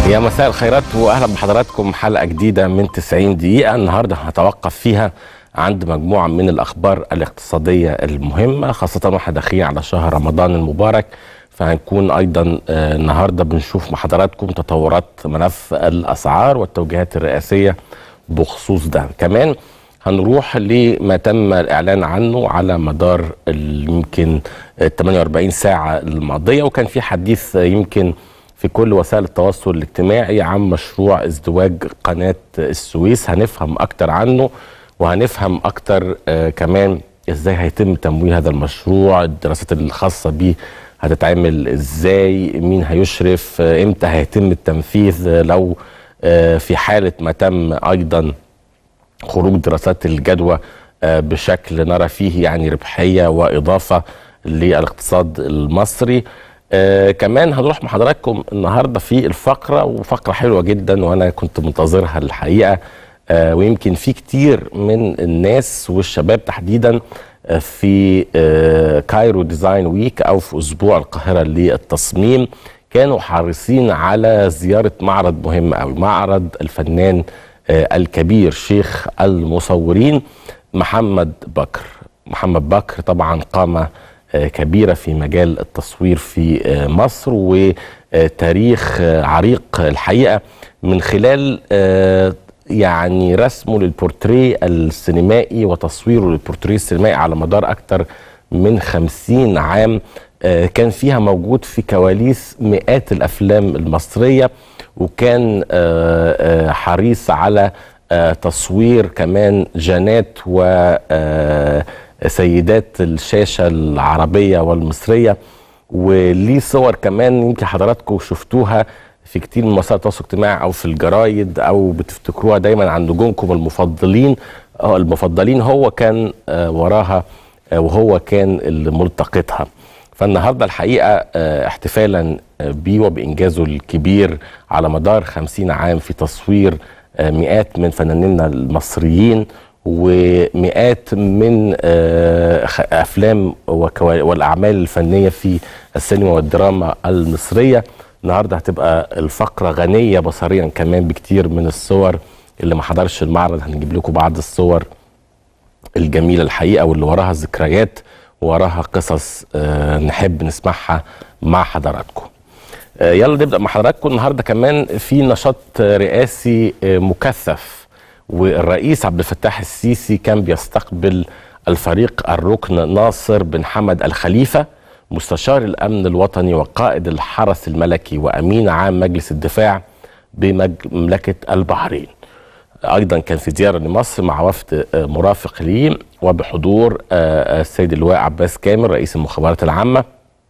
يا مساء الخيرات واهلا بحضراتكم حلقه جديده من 90 دقيقه النهارده هنتوقف فيها عند مجموعه من الاخبار الاقتصاديه المهمه خاصه واحنا داخلين على شهر رمضان المبارك فهنكون ايضا آه، النهارده بنشوف مع حضراتكم تطورات ملف الاسعار والتوجيهات الرئاسيه بخصوص ده كمان هنروح لما تم الاعلان عنه على مدار ال- يمكن ال 48 ساعه الماضيه وكان في حديث آه، يمكن في كل وسائل التواصل الاجتماعي عن مشروع ازدواج قناة السويس هنفهم أكتر عنه وهنفهم أكتر آه كمان إزاي هيتم تمويل هذا المشروع الدراسات الخاصة بيه هتتعمل إزاي مين هيشرف آه إمتى هيتم التنفيذ آه لو آه في حالة ما تم أيضا خروج دراسات الجدوى آه، بشكل نرى فيه يعني ربحيه واضافه للاقتصاد المصري آه كمان هنروح مع حضراتكم النهارده في الفقره وفقره حلوه جدا وانا كنت منتظرها الحقيقه آه ويمكن في كتير من الناس والشباب تحديدا آه، في آه كايرو ديزاين ويك او في اسبوع القاهره للتصميم كانوا حريصين على زياره معرض مهم قوي معرض الفنان آه، الكبير شيخ المصورين محمد بكر محمد بكر طبعا قامة آه، كبيرة في مجال التصوير في آه، مصر وتاريخ آه، عريق الحقيقة من خلال آه، يعني رسمه للبورتريه السينمائي وتصويره للبورتريه السينمائي على مدار أكثر من خمسين عام آه، كان فيها موجود في كواليس مئات الأفلام المصرية وكان آه، آه، حريص على آه، تصوير كمان جنات وسيدات الشاشة العربية والمصرية وليه صور كمان يمكن حضراتكم شفتوها في كتير من وسائل التواصل الاجتماعي او في الجرايد او بتفتكروها دايما عن نجومكم المفضلين آه، المفضلين هو كان آه، وراها آه، وهو كان اللي ملتقطها فالنهارده الحقيقه آه، احتفالا آه، بيه وبانجازه الكبير على مدار خمسين عام في تصوير آه، مئات من فنانينا المصريين ومئات من آه، خ- افلام وكوا- والاعمال الفنيه في السينما والدراما المصريه النهارده هتبقى الفقره غنيه بصريا كمان بكتير من الصور اللي ما حضرش المعرض هنجيب لكم بعض الصور الجميلة الحقيقة واللي وراها ذكريات وراها قصص آه، نحب نسمعها مع حضراتكم آه، يلا نبدأ مع حضراتكم النهاردة كمان في نشاط آه، رئاسي آه، مكثف والرئيس عبد الفتاح السيسي كان بيستقبل الفريق الركن ناصر بن حمد الخليفة مستشار الأمن الوطني وقائد الحرس الملكي وأمين عام مجلس الدفاع بمملكة البحرين ايضا كان في زياره لمصر مع وفد آه، مرافق ليه وبحضور آه، آه، السيد اللواء عباس كامل رئيس المخابرات العامه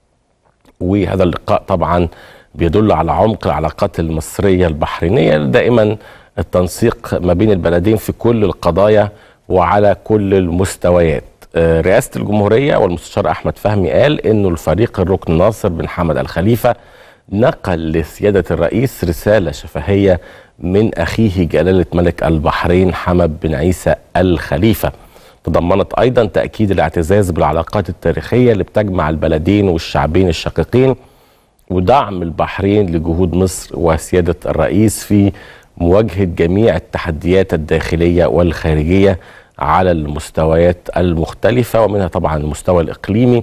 وهذا اللقاء طبعا بيدل على عمق العلاقات المصريه البحرينيه دائما التنسيق ما بين البلدين في كل القضايا وعلى كل المستويات آه، رئاسه الجمهوريه والمستشار احمد فهمي قال انه الفريق الركن ناصر بن حمد الخليفه نقل لسياده الرئيس رساله شفهيه من اخيه جلاله ملك البحرين حمد بن عيسى الخليفه تضمنت ايضا تاكيد الاعتزاز بالعلاقات التاريخيه اللي بتجمع البلدين والشعبين الشقيقين ودعم البحرين لجهود مصر وسياده الرئيس في مواجهه جميع التحديات الداخليه والخارجيه على المستويات المختلفه ومنها طبعا المستوى الاقليمي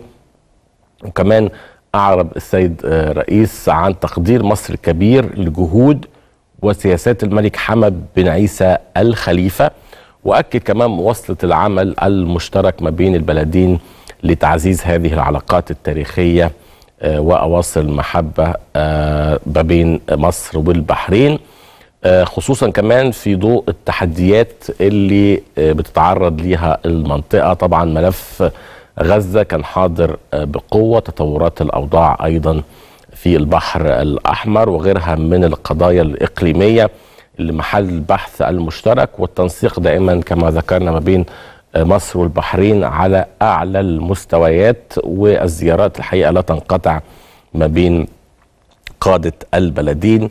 وكمان أعرب السيد آه، رئيس عن تقدير مصر الكبير لجهود وسياسات الملك حمد بن عيسى الخليفة وأكد كمان مواصلة العمل المشترك ما بين البلدين لتعزيز هذه العلاقات التاريخية آه، وأواصر المحبة آه، ما بين مصر والبحرين آه، خصوصا كمان في ضوء التحديات اللي آه، بتتعرض ليها المنطقة طبعا ملف غزة كان حاضر آه، بقوة تطورات الأوضاع أيضا في البحر الأحمر وغيرها من القضايا الإقليمية اللي محل البحث المشترك والتنسيق دائما كما ذكرنا ما بين آه، مصر والبحرين على أعلى المستويات والزيارات الحقيقة لا تنقطع ما بين قادة البلدين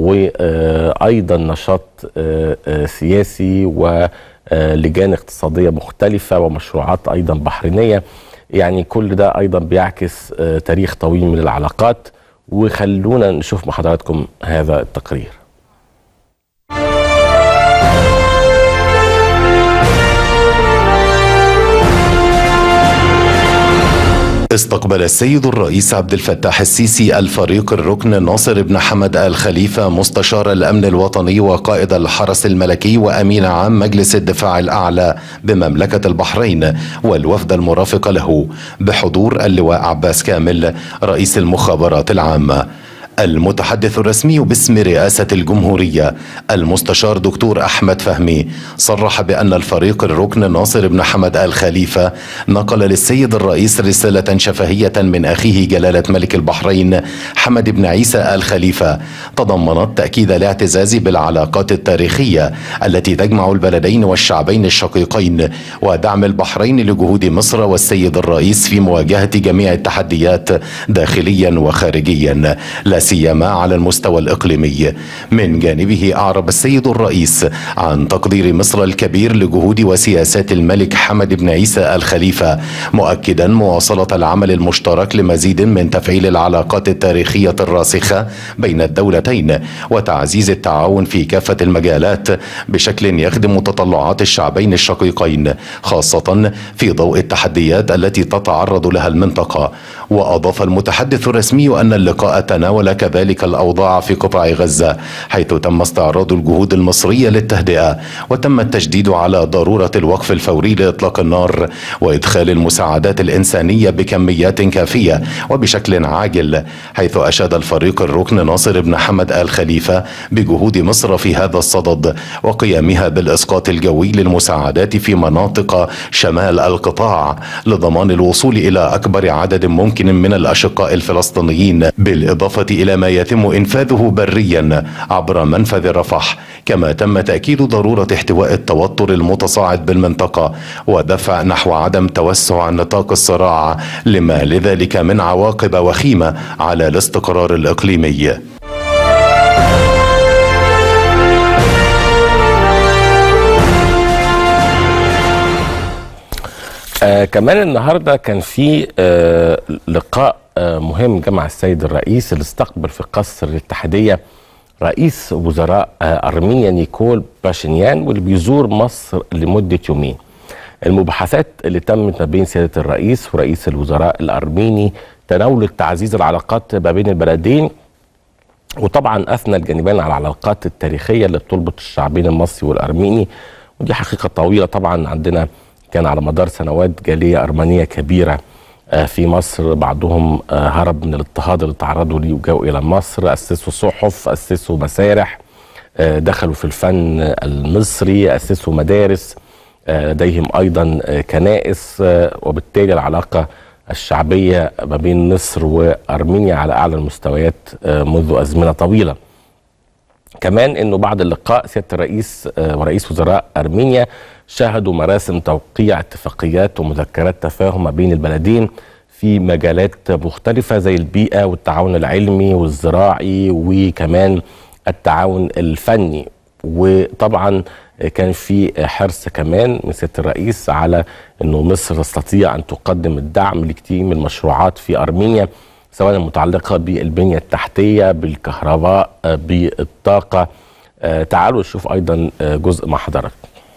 وأيضا نشاط آه، آه، سياسي ولجان اقتصادية مختلفة ومشروعات أيضا بحرينية يعني كل ده أيضا بيعكس آه، تاريخ طويل من العلاقات وخلونا نشوف مع حضراتكم هذا التقرير استقبل السيد الرئيس عبد الفتاح السيسي الفريق الركن ناصر بن حمد آل خليفة مستشار الأمن الوطني وقائد الحرس الملكي وأمين عام مجلس الدفاع الأعلى بمملكة البحرين والوفد المرافق له بحضور اللواء عباس كامل رئيس المخابرات العامة المتحدث الرسمي باسم رئاسة الجمهورية المستشار دكتور أحمد فهمي صرح بأن الفريق الركن ناصر بن حمد آل خليفة نقل للسيد الرئيس رسالة شفهية من أخيه جلالة ملك البحرين حمد بن عيسى آل خليفة تضمنت تأكيد الاعتزاز بالعلاقات التاريخية التي تجمع البلدين والشعبين الشقيقين ودعم البحرين لجهود مصر والسيد الرئيس في مواجهة جميع التحديات داخليا وخارجيا لا سيما على المستوى الاقليمي من جانبه اعرب السيد الرئيس عن تقدير مصر الكبير لجهود وسياسات الملك حمد بن عيسى الخليفه مؤكدا مواصله العمل المشترك لمزيد من تفعيل العلاقات التاريخيه الراسخه بين الدولتين وتعزيز التعاون في كافه المجالات بشكل يخدم تطلعات الشعبين الشقيقين خاصه في ضوء التحديات التي تتعرض لها المنطقه واضاف المتحدث الرسمي ان اللقاء تناول كذلك الأوضاع في قطاع غزة حيث تم استعراض الجهود المصرية للتهدئة وتم التشديد على ضرورة الوقف الفوري لإطلاق النار وإدخال المساعدات الإنسانية بكميات كافية وبشكل عاجل حيث أشاد الفريق الركن ناصر بن حمد آل خليفة بجهود مصر في هذا الصدد وقيامها بالإسقاط الجوي للمساعدات في مناطق شمال القطاع لضمان الوصول إلى أكبر عدد ممكن من الأشقاء الفلسطينيين بالإضافة إلى ما يتم إنفاذه بريا عبر منفذ رفح كما تم تأكيد ضرورة احتواء التوتر المتصاعد بالمنطقة ودفع نحو عدم توسع نطاق الصراع لما لذلك من عواقب وخيمة على الاستقرار الإقليمي آه كمان النهارده كان في آه لقاء آه مهم جمع السيد الرئيس اللي استقبل في قصر الاتحاديه رئيس وزراء آه ارمينيا نيكول باشينيان واللي بيزور مصر لمده يومين. المباحثات اللي تمت ما بين سياده الرئيس ورئيس الوزراء الارميني تناولت تعزيز العلاقات ما بين البلدين وطبعا اثنى الجانبين على العلاقات التاريخيه اللي بتربط الشعبين المصري والارميني ودي حقيقه طويله طبعا عندنا كان على مدار سنوات جاليه ارمنيه كبيره في مصر بعضهم هرب من الاضطهاد اللي تعرضوا ليه وجاوا الى مصر اسسوا صحف اسسوا مسارح دخلوا في الفن المصري اسسوا مدارس لديهم ايضا كنائس وبالتالي العلاقه الشعبيه ما بين مصر وارمينيا على اعلى المستويات منذ ازمنه طويله. كمان انه بعد اللقاء سياده الرئيس ورئيس وزراء ارمينيا شاهدوا مراسم توقيع اتفاقيات ومذكرات تفاهم ما بين البلدين في مجالات مختلفة زي البيئة والتعاون العلمي والزراعي وكمان التعاون الفني وطبعا كان في حرص كمان من سياده الرئيس على انه مصر تستطيع ان تقدم الدعم لكثير من المشروعات في ارمينيا سواء المتعلقه بالبنيه التحتيه بالكهرباء بالطاقه تعالوا نشوف ايضا جزء مع حضرتك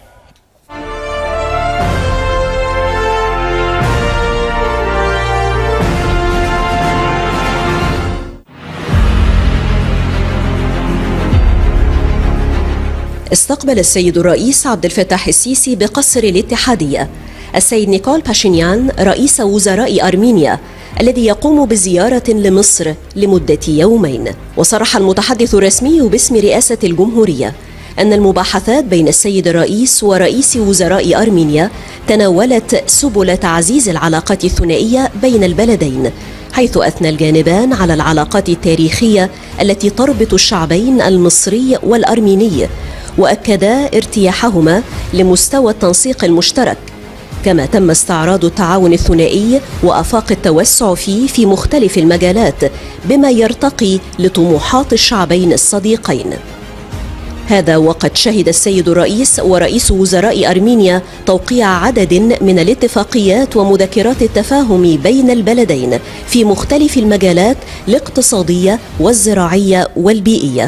استقبل السيد الرئيس عبد الفتاح السيسي بقصر الاتحادية السيد نيكول باشينيان رئيس وزراء أرمينيا الذي يقوم بزيارة لمصر لمدة يومين وصرح المتحدث الرسمي باسم رئاسة الجمهورية أن المباحثات بين السيد الرئيس ورئيس وزراء أرمينيا تناولت سبل تعزيز العلاقات الثنائية بين البلدين حيث أثنى الجانبان على العلاقات التاريخية التي تربط الشعبين المصري والأرميني واكدا ارتياحهما لمستوى التنسيق المشترك كما تم استعراض التعاون الثنائي وافاق التوسع فيه في مختلف المجالات بما يرتقي لطموحات الشعبين الصديقين هذا وقد شهد السيد الرئيس ورئيس وزراء أرمينيا توقيع عدد من الاتفاقيات ومذكرات التفاهم بين البلدين في مختلف المجالات الاقتصادية والزراعية والبيئية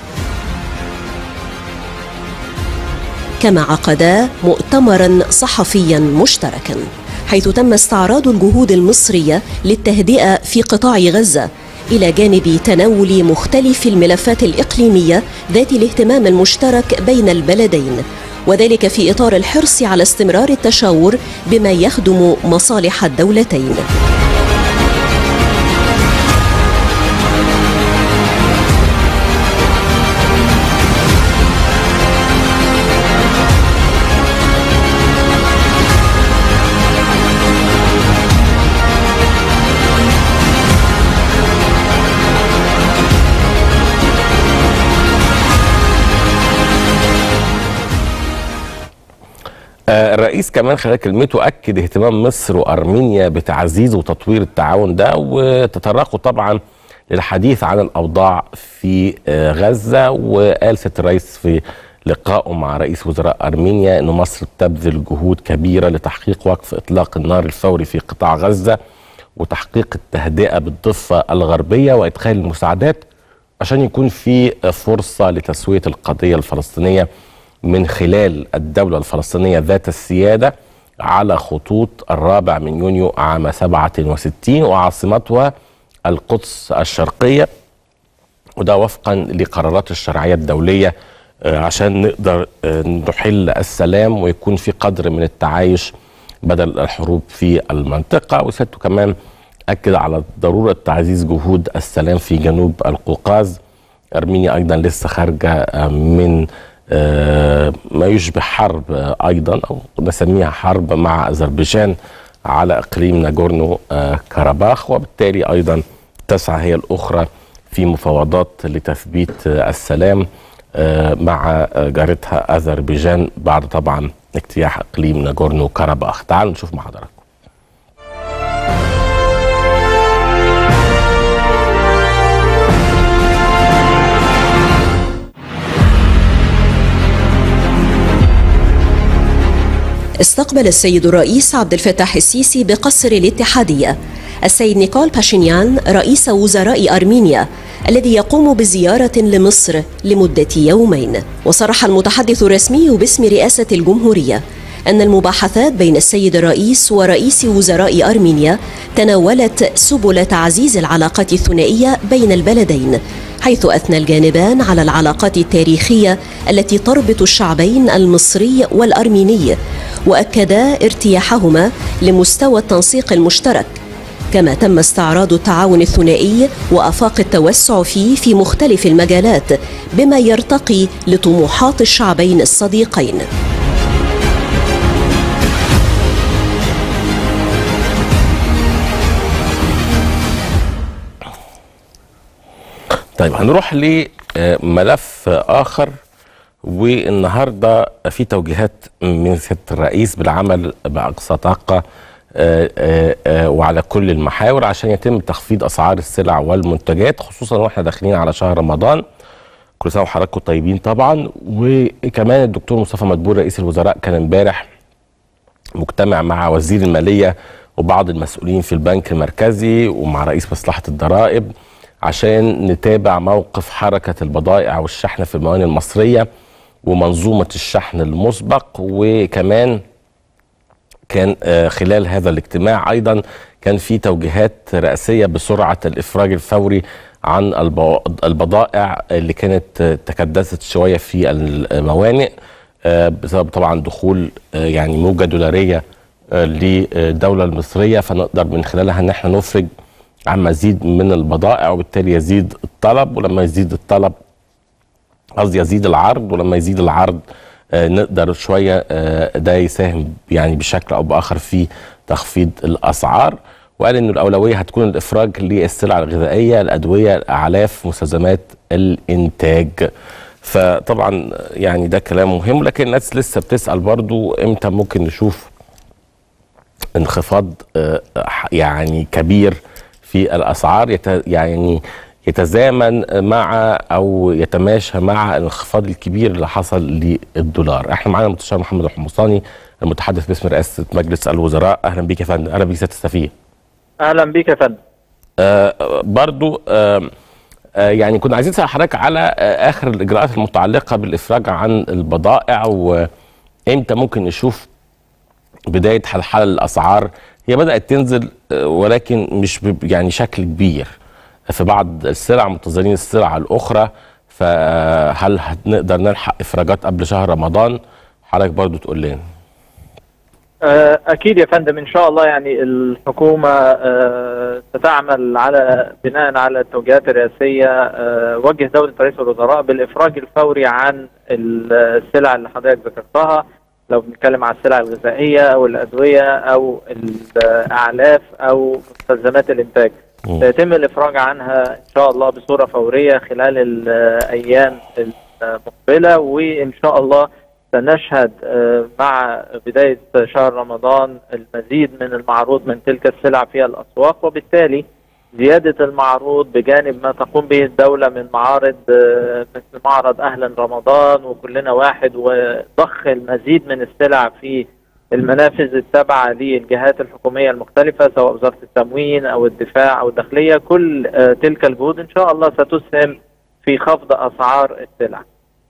كما عقدا مؤتمرا صحفيا مشتركا حيث تم استعراض الجهود المصرية للتهدئة في قطاع غزة إلى جانب تناول مختلف الملفات الإقليمية ذات الاهتمام المشترك بين البلدين وذلك في إطار الحرص على استمرار التشاور بما يخدم مصالح الدولتين آه، الرئيس كمان خلال كلمته اكد اهتمام مصر وارمينيا بتعزيز وتطوير التعاون ده وتطرقوا طبعا للحديث عن الاوضاع في آه، غزه وقال سياده الرئيس في لقائه مع رئيس وزراء ارمينيا ان مصر بتبذل جهود كبيره لتحقيق وقف اطلاق النار الفوري في قطاع غزه وتحقيق التهدئه بالضفه الغربيه وادخال المساعدات عشان يكون في فرصه لتسويه القضيه الفلسطينيه من خلال الدولة الفلسطينية ذات السيادة على خطوط الرابع من يونيو عام 67 وعاصمتها القدس الشرقية وده وفقا لقرارات الشرعية الدولية آه، عشان نقدر آه، نحل السلام ويكون في قدر من التعايش بدل الحروب في المنطقة وسيادته كمان أكد على ضرورة تعزيز جهود السلام في جنوب القوقاز أرمينيا أيضا لسه خارجة آه، من آه، ما يشبه حرب آه، ايضا او نسميها حرب مع اذربيجان على اقليم ناجورنو آه، كاراباخ وبالتالي ايضا تسعى هي الاخرى في مفاوضات لتثبيت آه، السلام آه، مع آه، جارتها اذربيجان بعد طبعا اجتياح اقليم ناجورنو كاراباخ تعالوا نشوف مع حضراتكم استقبل السيد الرئيس عبد الفتاح السيسي بقصر الاتحادية السيد نيكول باشينيان رئيس وزراء أرمينيا الذي يقوم بزيارة لمصر لمدة يومين وصرح المتحدث الرسمي باسم رئاسة الجمهورية أن المباحثات بين السيد الرئيس ورئيس وزراء أرمينيا تناولت سبل تعزيز العلاقات الثنائية بين البلدين حيث أثنى الجانبان على العلاقات التاريخية التي تربط الشعبين المصري والأرميني وأكدا ارتياحهما لمستوى التنسيق المشترك كما تم استعراض التعاون الثنائي وافاق التوسع فيه في مختلف المجالات بما يرتقي لطموحات الشعبين الصديقين طيب هنروح لملف اخر والنهارده في توجيهات من سياده الرئيس بالعمل باقصى طاقه آه، آه، آه، وعلى كل المحاور عشان يتم تخفيض اسعار السلع والمنتجات خصوصا واحنا داخلين على شهر رمضان كل سنه وحضراتكم طيبين طبعا وكمان الدكتور مصطفى مدبور رئيس الوزراء كان امبارح مجتمع مع وزير الماليه وبعض المسؤولين في البنك المركزي ومع رئيس مصلحه الضرائب عشان نتابع موقف حركه البضائع والشحن في الموانئ المصريه ومنظومه الشحن المسبق وكمان كان آه، خلال هذا الاجتماع ايضا كان في توجيهات رئاسيه بسرعه الافراج الفوري عن البو- البضائع اللي كانت آه، تكدست شويه في الموانئ آه، بسبب طبعا دخول آه، يعني موجه دولاريه آه، للدوله المصريه فنقدر من خلالها ان احنا نفرج عن مزيد من البضائع وبالتالي يزيد الطلب ولما يزيد الطلب قصدي يزيد العرض ولما يزيد العرض آه، نقدر شويه آه، ده يساهم يعني بشكل او باخر في تخفيض الاسعار وقال انه الاولويه هتكون الافراج للسلع الغذائيه الادويه الاعلاف مستلزمات الانتاج فطبعا يعني ده كلام مهم لكن الناس لسه بتسال برضو امتى ممكن نشوف انخفاض آه، يعني كبير في الاسعار يت- يعني يتزامن مع او يتماشى مع الانخفاض الكبير اللي حصل للدولار احنا معانا المستشار محمد الحمصاني المتحدث باسم رئاسه مجلس الوزراء اهلا بيك يا فندم اهلا بيك سياده السفير اهلا بيك يا فندم آه برضو آه آه يعني كنا عايزين نسال حضرتك على آه اخر الاجراءات المتعلقه بالافراج عن البضائع وامتى ممكن نشوف بدايه حلحله الاسعار هي بدات تنزل آه ولكن مش ب- يعني شكل كبير في بعض السلع منتظرين السلع الاخرى فهل هنقدر نلحق افراجات قبل شهر رمضان حضرتك برضو تقول لنا آه، اكيد يا فندم ان شاء الله يعني الحكومه آه، ستعمل على بناء على التوجيهات الرئاسيه آه، وجه دوله رئيس الوزراء بالافراج الفوري عن السلع اللي حضرتك ذكرتها لو بنتكلم عن السلع الغذائيه او الادويه او الاعلاف او مستلزمات الانتاج مم. سيتم الافراج عنها ان شاء الله بصوره فوريه خلال الايام المقبله وان شاء الله سنشهد آه، مع بداية شهر رمضان المزيد من المعروض من تلك السلع في الأسواق وبالتالي زيادة المعروض بجانب ما تقوم به الدولة من معارض آه، مثل معرض أهلا رمضان وكلنا واحد وضخ المزيد من السلع في المنافذ التابعة للجهات الحكومية المختلفة سواء وزارة التموين أو الدفاع أو الداخلية كل آه، تلك الجهود إن شاء الله ستسهم في خفض أسعار السلع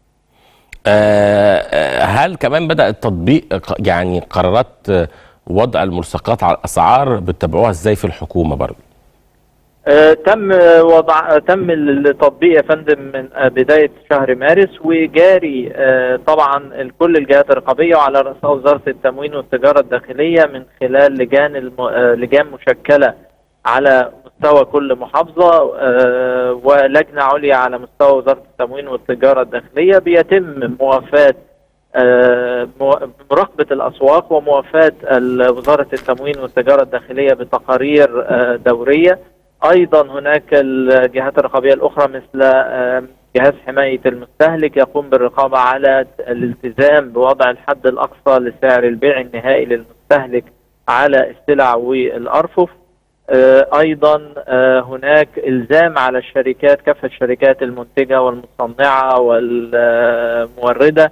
آه، آه، هل كمان بدأ التطبيق ق- يعني قرارات آه، وضع الملصقات على الأسعار بتتابعوها ازاي في الحكومة برضو؟ آه، تم آه، وضع آه، تم التطبيق يا فندم من آه، بدايه شهر مارس وجاري آه، طبعا كل الجهات الرقابيه وعلى راسها وزاره التموين والتجاره الداخليه من خلال لجان الم... آه، لجان مشكله على مستوى كل محافظه آه، ولجنه عليا على مستوى وزاره التموين والتجاره الداخليه بيتم موافاه آه، مو- مراقبة الأسواق وموافاة ال- وزارة التموين والتجارة الداخلية بتقارير آه، دورية أيضا هناك الجهات الرقابية الأخرى مثل آه، جهاز حماية المستهلك يقوم بالرقابة على الالتزام بوضع الحد الأقصى لسعر البيع النهائي للمستهلك على السلع والأرفف آه، ايضا آه، هناك الزام على الشركات كافه الشركات المنتجه والمصنعه والمورده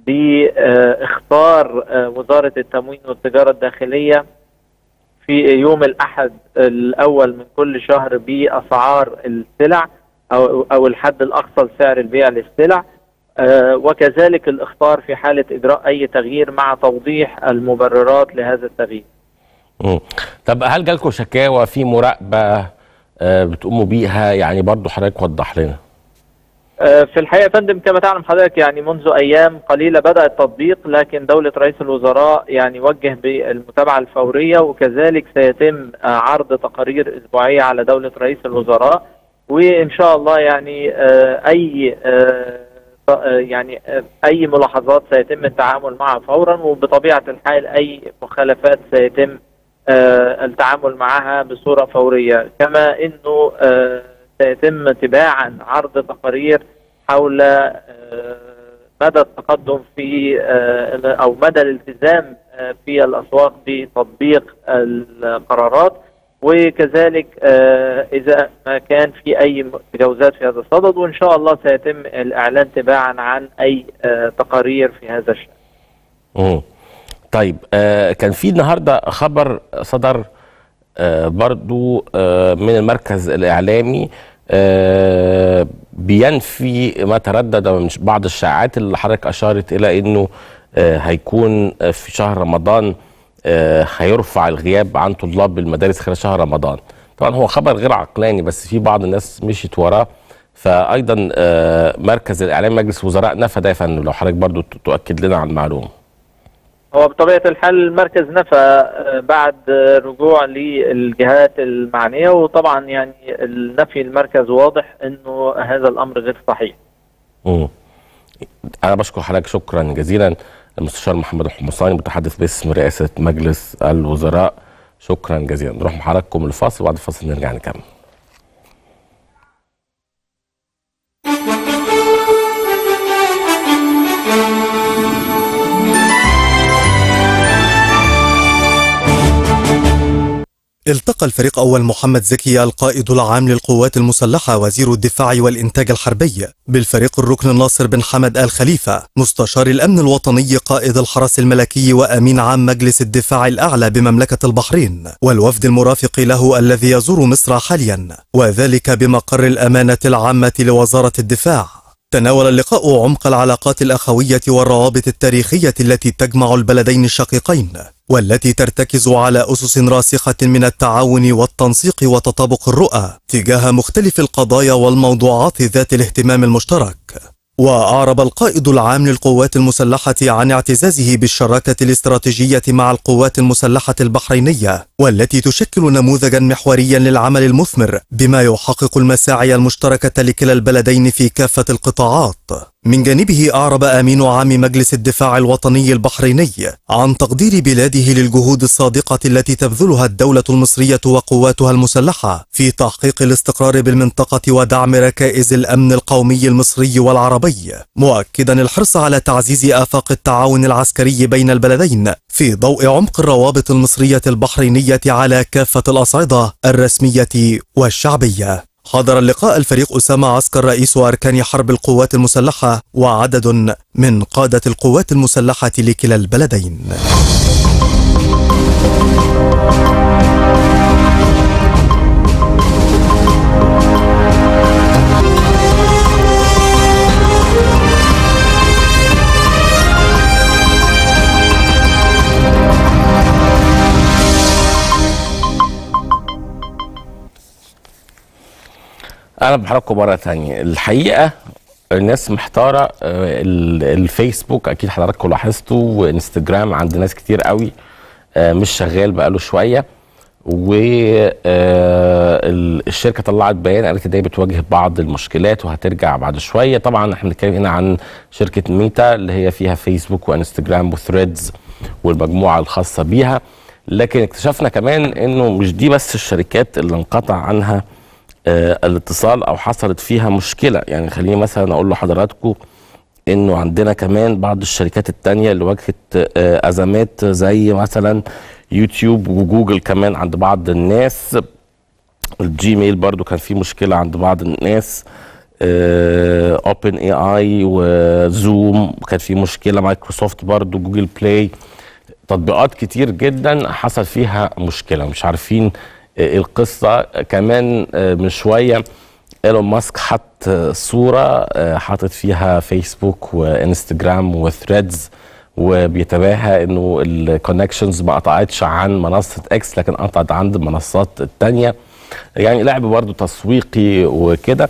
باختار آه، وزاره التموين والتجاره الداخليه في يوم الاحد الاول من كل شهر باسعار السلع او او الحد الاقصى لسعر البيع للسلع آه، وكذلك الاختار في حاله اجراء اي تغيير مع توضيح المبررات لهذا التغيير مم. طب هل جالكم شكاوى في مراقبة آه، بتقوموا بيها يعني برضو حضرتك وضح لنا آه، في الحقيقه يا فندم كما تعلم حضرتك يعني منذ ايام قليله بدا التطبيق لكن دوله رئيس الوزراء يعني وجه بالمتابعه الفوريه وكذلك سيتم آه، عرض تقارير اسبوعيه على دوله رئيس الوزراء وان شاء الله يعني آه، اي آه، ط- آه، يعني آه، اي ملاحظات سيتم التعامل معها فورا وبطبيعه الحال اي مخالفات سيتم آه، التعامل معها بصوره فوريه كما انه آه، سيتم تباعا عرض تقارير حول آه، مدى التقدم في آه، او مدى الالتزام آه، في الاسواق بتطبيق القرارات وكذلك آه، اذا ما كان في اي تجاوزات في هذا الصدد وان شاء الله سيتم الاعلان تباعا عن اي آه، تقارير في هذا الشان مم. طيب آه كان في النهارده خبر صدر آه برضو آه من المركز الإعلامي آه بينفي ما تردد من بعض الشائعات اللي حضرتك أشارت إلى إنه آه هيكون آه، في شهر رمضان آه هيرفع الغياب عن طلاب المدارس خلال شهر رمضان طبعا هو خبر غير عقلاني بس في بعض الناس مشيت وراه فأيضا آه مركز الإعلام مجلس الوزراء نفى ده يا فندم لو حضرتك برضو تؤكد لنا عن المعلومة هو بطبيعة الحال المركز نفى آه، بعد آه، رجوع للجهات المعنية وطبعا يعني النفي المركز واضح انه هذا الامر غير صحيح مم. انا بشكر حضرتك شكرا جزيلا المستشار محمد الحمصاني متحدث باسم رئاسه مجلس الوزراء شكرا جزيلا نروح مع حضراتكم الفاصل وبعد الفاصل نرجع نكمل التقط التقى الفريق أول محمد زكي القائد العام للقوات المسلحة وزير الدفاع والإنتاج الحربي بالفريق الركن ناصر بن حمد آل خليفة مستشار الأمن الوطني قائد الحرس الملكي وأمين عام مجلس الدفاع الأعلى بمملكة البحرين والوفد المرافق له الذي يزور مصر حاليا وذلك بمقر الأمانة العامة لوزارة الدفاع تناول اللقاء عمق العلاقات الأخوية والروابط التاريخية التي تجمع البلدين الشقيقين والتي ترتكز على أسس راسخة من التعاون والتنسيق وتطابق الرؤى تجاه مختلف القضايا والموضوعات ذات الاهتمام المشترك وأعرب القائد العام للقوات المسلحة عن اعتزازه بالشراكة الاستراتيجية مع القوات المسلحة البحرينية والتي تشكل نموذجا محوريا للعمل المثمر بما يحقق المساعي المشتركة لكلا البلدين في كافة القطاعات من جانبه أعرب أمين عام مجلس الدفاع الوطني البحريني عن تقدير بلاده للجهود الصادقة التي تبذلها الدولة المصرية وقواتها المسلحة في تحقيق الاستقرار بالمنطقة ودعم ركائز الأمن القومي المصري والعربي مؤكدا الحرص على تعزيز آفاق التعاون العسكري بين البلدين في ضوء عمق الروابط المصرية البحرينية على كافة الأصعدة الرسمية والشعبية حضر اللقاء الفريق أسامة عسكر رئيس أركان حرب القوات المسلحة وعدد من قادة القوات المسلحة لكلا البلدين اهلا بحضراتكم مره تانية الحقيقه الناس محتاره آه، ال- الفيسبوك اكيد حضراتكم لاحظتوا وانستجرام عند ناس كتير قوي آه، مش شغال بقاله شويه والشركه طلعت بيان قالت ان هي بتواجه بعض المشكلات وهترجع بعد شويه طبعا احنا بنتكلم هنا عن شركه ميتا اللي هي فيها فيسبوك وانستجرام وثريدز والمجموعه الخاصه بيها لكن اكتشفنا كمان انه مش دي بس الشركات اللي انقطع عنها آه، الاتصال او حصلت فيها مشكله يعني خليني مثلا اقول لحضراتكم انه عندنا كمان بعض الشركات التانية اللي واجهت آه، ازمات زي مثلا يوتيوب وجوجل كمان عند بعض الناس الجيميل برضو كان في مشكلة عند بعض الناس اوبن اي اي وزوم كان في مشكلة مايكروسوفت برضو جوجل بلاي تطبيقات كتير جدا حصل فيها مشكلة مش عارفين آه، ايه القصة كمان آه، من شوية ايلون ماسك حط آه، صورة آه، حاطط فيها فيسبوك وانستجرام وثريدز وبيتباهى انه الكونكشنز ما قطعتش عن منصة اكس لكن قطعت عند المنصات التانية يعني لعب برضو تسويقي وكده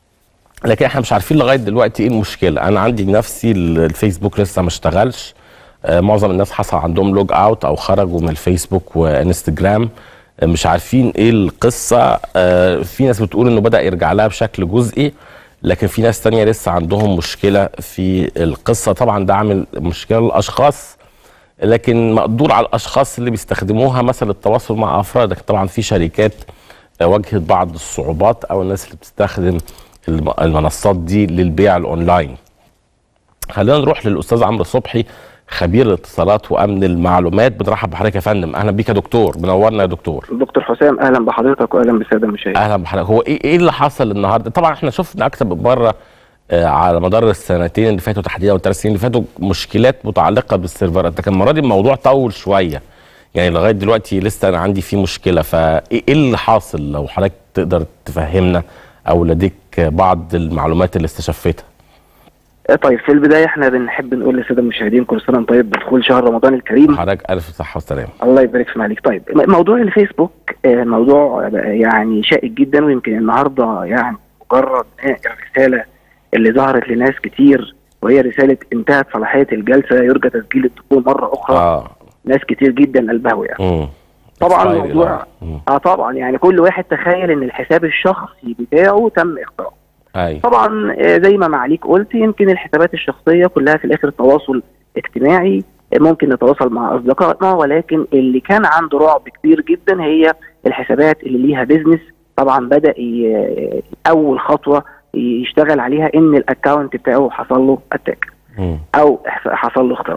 لكن احنا مش عارفين لغايه دلوقتي ايه المشكله انا عندي نفسي ال- الفيسبوك لسه ما اشتغلش آه، معظم الناس حصل عندهم لوج اوت او خرجوا من الفيسبوك وانستجرام آه، مش عارفين ايه القصه آه، في ناس بتقول انه بدا يرجع لها بشكل جزئي لكن في ناس تانية لسه عندهم مشكله في القصه طبعا ده عامل مشكله للاشخاص لكن مقدور على الاشخاص اللي بيستخدموها مثلا التواصل مع افراد لكن طبعا في شركات آه، واجهت بعض الصعوبات او الناس اللي بتستخدم الم- المنصات دي للبيع الاونلاين خلينا نروح للاستاذ عمرو صبحي خبير الاتصالات وامن المعلومات بنرحب بحضرتك يا فندم اهلا بيك يا دكتور منورنا يا دكتور دكتور حسام اهلا بحضرتك واهلا بالساده المشاهدين اهلا بحضرتك هو ايه ايه اللي حصل النهارده طبعا احنا شفنا اكتر من مره آه، على مدار السنتين اللي فاتوا تحديدا والثلاث سنين اللي فاتوا مشكلات متعلقه بالسيرفرات لكن المره دي الموضوع طول شويه يعني لغايه دلوقتي لسه انا عندي فيه مشكله فايه إيه اللي حاصل لو حضرتك تقدر تفهمنا او لديك بعض المعلومات اللي استشفتها آه، طيب في البدايه احنا بنحب نقول للساده المشاهدين كل سنه وانتم طيب بدخول شهر رمضان الكريم حضرتك الف صحه وسلامه الله يبارك في مالك طيب م- موضوع الفيسبوك آه، موضوع آه، يعني شائك جدا ويمكن النهارده يعني مجرد ما الرساله اللي ظهرت لناس كتير وهي رساله انتهت صلاحيه الجلسه يرجى تسجيل الدخول مره اخرى اه ناس كتير جدا قلبها وقع امم طبعا Expired الموضوع آه. مم. اه طبعا يعني كل واحد تخيل ان الحساب الشخصي بتاعه تم اختراقه ايوه طبعا آه، زي ما معاليك قلت يمكن الحسابات الشخصيه كلها في الاخر تواصل اجتماعي آه، ممكن نتواصل مع اصدقائنا ولكن اللي كان عنده رعب كبير جدا هي الحسابات اللي ليها بيزنس طبعا بدا ي- اول خطوه يشتغل عليها ان الاكونت بتاعه حصل له اتاك مم. او حصل له اختراق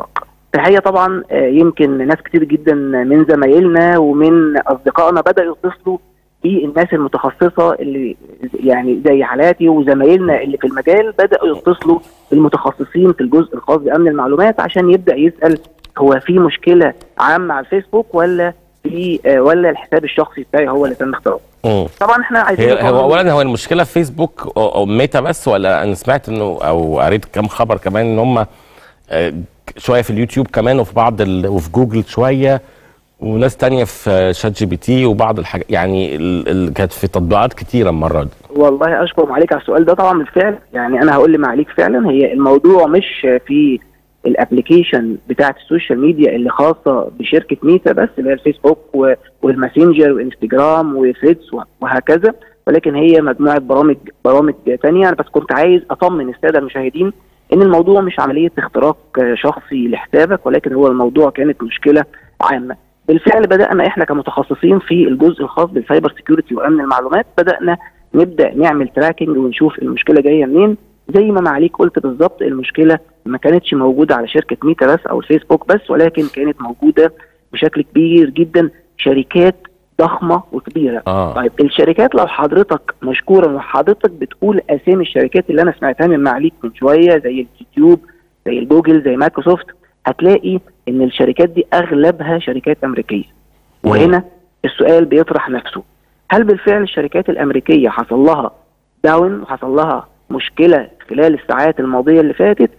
فهي طبعا آه، يمكن ناس كتير جدا من زمايلنا ومن اصدقائنا بداوا يتصلوا بالناس المتخصصه اللي يعني زي حالاتي وزمايلنا اللي في المجال بداوا يتصلوا بالمتخصصين في الجزء الخاص بامن المعلومات عشان يبدا يسال هو في مشكله عامه على الفيسبوك ولا في آه، ولا الحساب الشخصي بتاعي هو اللي تم اختراقه مم. طبعا احنا عايزين هي هو نطمن- اولا هو المشكله في فيسبوك أو- او ميتا بس ولا انا سمعت انه او قريت كام خبر كمان ان هم آه، شويه في اليوتيوب كمان وفي بعض ال... وفي جوجل شويه وناس تانية في آه، شات جي بي تي وبعض الحاجات يعني ال... ال... كانت في تطبيقات كتيره المره دي والله اشكر معاليك على السؤال ده طبعا بالفعل يعني انا هقول لمعاليك فعلا هي الموضوع مش في الابلكيشن بتاعت السوشيال ميديا اللي خاصه بشركه ميتا بس اللي هي الفيسبوك و- والماسنجر وانستجرام وثريدز وهكذا ولكن هي مجموعه برامج برامج تانية انا بس كنت عايز اطمن الساده المشاهدين ان الموضوع مش عمليه اختراق شخصي لحسابك ولكن هو الموضوع كانت مشكله عامه بالفعل بدانا احنا كمتخصصين في الجزء الخاص بالسايبر سيكيورتي وامن المعلومات بدانا نبدا نعمل تراكنج ونشوف المشكله جايه منين زي ما معاليك قلت بالظبط المشكله ما كانتش موجوده على شركه ميتا بس او الفيسبوك بس ولكن كانت موجوده بشكل كبير جدا شركات ضخمه وكبيره اه طيب الشركات لو حضرتك مشكورا وحضرتك بتقول اسامي الشركات اللي انا سمعتها من معاليك من شويه زي اليوتيوب زي الجوجل زي مايكروسوفت هتلاقي ان الشركات دي اغلبها شركات امريكيه وهنا السؤال بيطرح نفسه هل بالفعل الشركات الامريكيه حصل لها داون وحصل لها مشكله خلال الساعات الماضيه اللي فاتت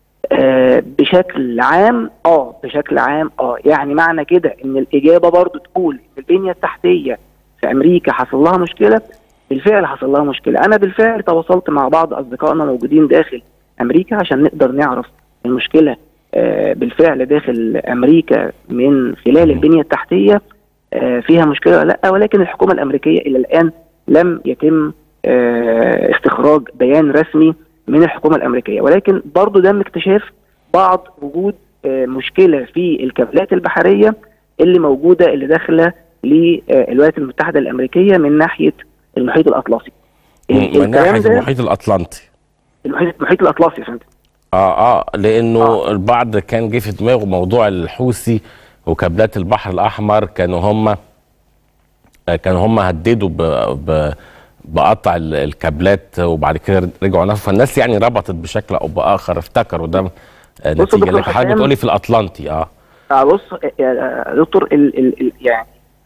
آه بشكل عام اه بشكل عام اه يعني معنى كده ان الاجابه برضو تقول ان البنيه التحتيه في امريكا حصل لها مشكله بالفعل حصل لها مشكله انا بالفعل تواصلت مع بعض اصدقائنا موجودين داخل امريكا عشان نقدر نعرف المشكله آه بالفعل داخل امريكا من خلال البنيه التحتيه آه فيها مشكله ولا لا ولكن الحكومه الامريكيه الى الان لم يتم آه استخراج بيان رسمي من الحكومه الامريكيه ولكن برضو تم اكتشاف بعض وجود آه مشكله في الكابلات البحريه اللي موجوده اللي داخله للولايات المتحده الامريكيه من ناحيه المحيط الاطلسي من ناحيه المحيط الاطلنطي المحيط المحيط الاطلسي يا فندم اه اه لانه آه. آه. البعض كان جه في دماغه موضوع الحوثي وكابلات البحر الاحمر كانوا هم كانوا هم هددوا ب... ب... بقطع ال- الكابلات وبعد كده رجعوا نفوا فالناس يعني ربطت بشكل او باخر افتكروا ده آه، بص يا نتيجه دكتور لكن حضرتك حسام. بتقولي في الاطلنطي اه آه بص آه، آه، دكتور ال ال ال يعني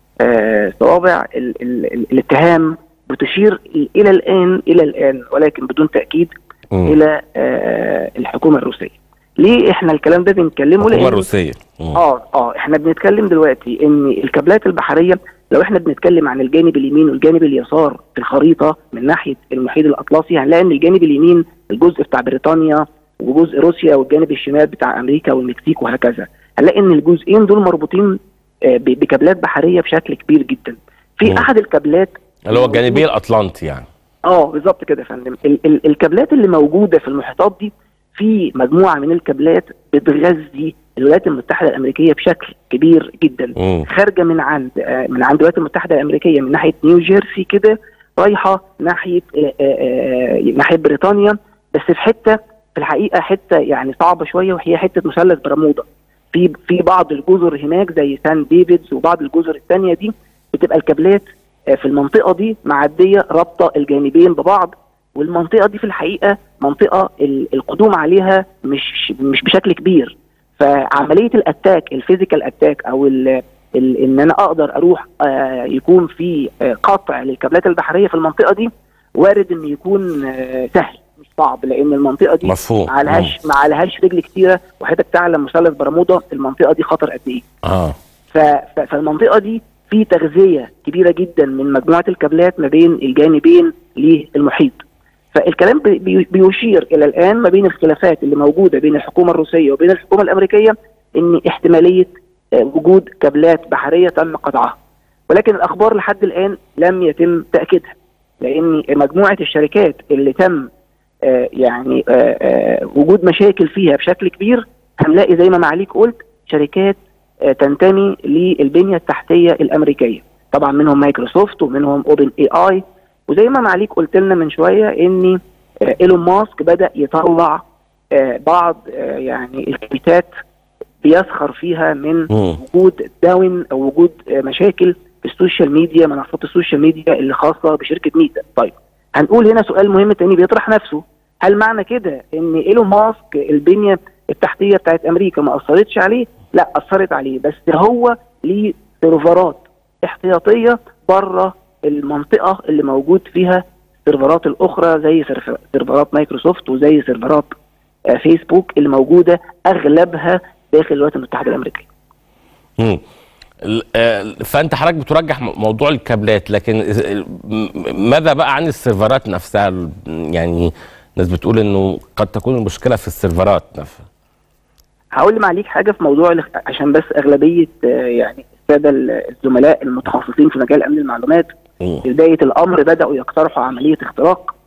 آه صوابع ال ال ال الاتهام بتشير الى الان الى الان ولكن بدون تاكيد مم. الى آه الحكومه الروسيه. ليه احنا الكلام ده بنتكلمه؟ الحكومه لأن- الروسيه مم. اه اه احنا بنتكلم دلوقتي ان الكابلات البحريه لو احنا بنتكلم عن الجانب اليمين والجانب اليسار في الخريطه من ناحيه المحيط الاطلسي هنلاقي ان الجانب اليمين الجزء بتاع بريطانيا وجزء روسيا والجانب الشمال بتاع امريكا والمكسيك وهكذا هنلاقي ان الجزئين دول مربوطين آه، ب- بكابلات بحريه بشكل كبير جدا في مم. احد الكابلات اللي هو الجانبيه الاطلنطي يعني اه بالظبط كده يا فندم ال- ال- الكابلات اللي موجوده في المحيطات دي في مجموعه من الكابلات بتغذي الولايات المتحده الامريكيه بشكل كبير جدا مم. خارجه من عند آه، من عند الولايات المتحده الامريكيه من ناحيه نيو جيرسي كده رايحه ناحيه آه، آه، آه، ناحيه بريطانيا بس في حته في الحقيقه حته يعني صعبه شويه وهي حته مثلث برمودا في في بعض الجزر هناك زي سان ديفيدز وبعض الجزر الثانيه دي بتبقى الكابلات آه، في المنطقه دي معديه رابطه الجانبين ببعض والمنطقه دي في الحقيقه منطقه ال- القدوم عليها مش مش بشكل كبير فعمليه الاتاك الفيزيكال اتاك او ال ال ان انا اقدر اروح آه يكون في آه قطع للكابلات البحريه في المنطقه دي وارد ان يكون آه سهل مش صعب لان المنطقه دي مفهوم ما عليهاش ما عليهاش رجل كتيره وحضرتك تعلم مثلث برمودا المنطقه دي خطر قد ايه اه ف- ف- فالمنطقه دي في تغذيه كبيره جدا من مجموعه الكابلات ما بين الجانبين للمحيط فالكلام بي- بي- بيشير الى الان ما بين الخلافات اللي موجوده بين الحكومه الروسيه وبين الحكومه الامريكيه ان احتماليه آه، وجود كابلات بحريه تم قطعها ولكن الاخبار لحد الان لم يتم تاكيدها لان مجموعه الشركات اللي تم آه، يعني آه، آه، وجود مشاكل فيها بشكل كبير هنلاقي زي ما معاليك قلت شركات آه، تنتمي للبنيه التحتيه الامريكيه طبعا منهم مايكروسوفت ومنهم اوبن اي اي وزي ما معاليك قلت لنا من شويه ان آه، ايلون ماسك بدا يطلع آه، بعض آه، يعني التويتات بيسخر فيها من مم. وجود داون او وجود آه، مشاكل في السوشيال ميديا منصات السوشيال ميديا اللي خاصه بشركه ميتا طيب هنقول هنا سؤال مهم تاني بيطرح نفسه هل معنى كده ان ايلون ماسك البنيه التحتيه بتاعت امريكا ما اثرتش عليه لا اثرت عليه بس هو ليه سيرفرات احتياطيه بره المنطقه اللي موجود فيها السيرفرات الاخرى زي سيرف- سيرفرات مايكروسوفت وزي سيرفرات آه، فيسبوك اللي موجوده اغلبها داخل الولايات المتحده الامريكيه مم. ال- آه، فانت حضرتك بترجح م- موضوع الكابلات لكن إذا- ال- م- ماذا بقى عن السيرفرات نفسها ال- يعني ناس بتقول انه قد تكون المشكله في السيرفرات نفسها هقول معليك حاجه في موضوع الاخ- عشان بس اغلبيه آه، يعني الساده ال- الزملاء المتخصصين في مجال امن المعلومات مم. في بدايه الامر بداوا يقترحوا عمليه اختراق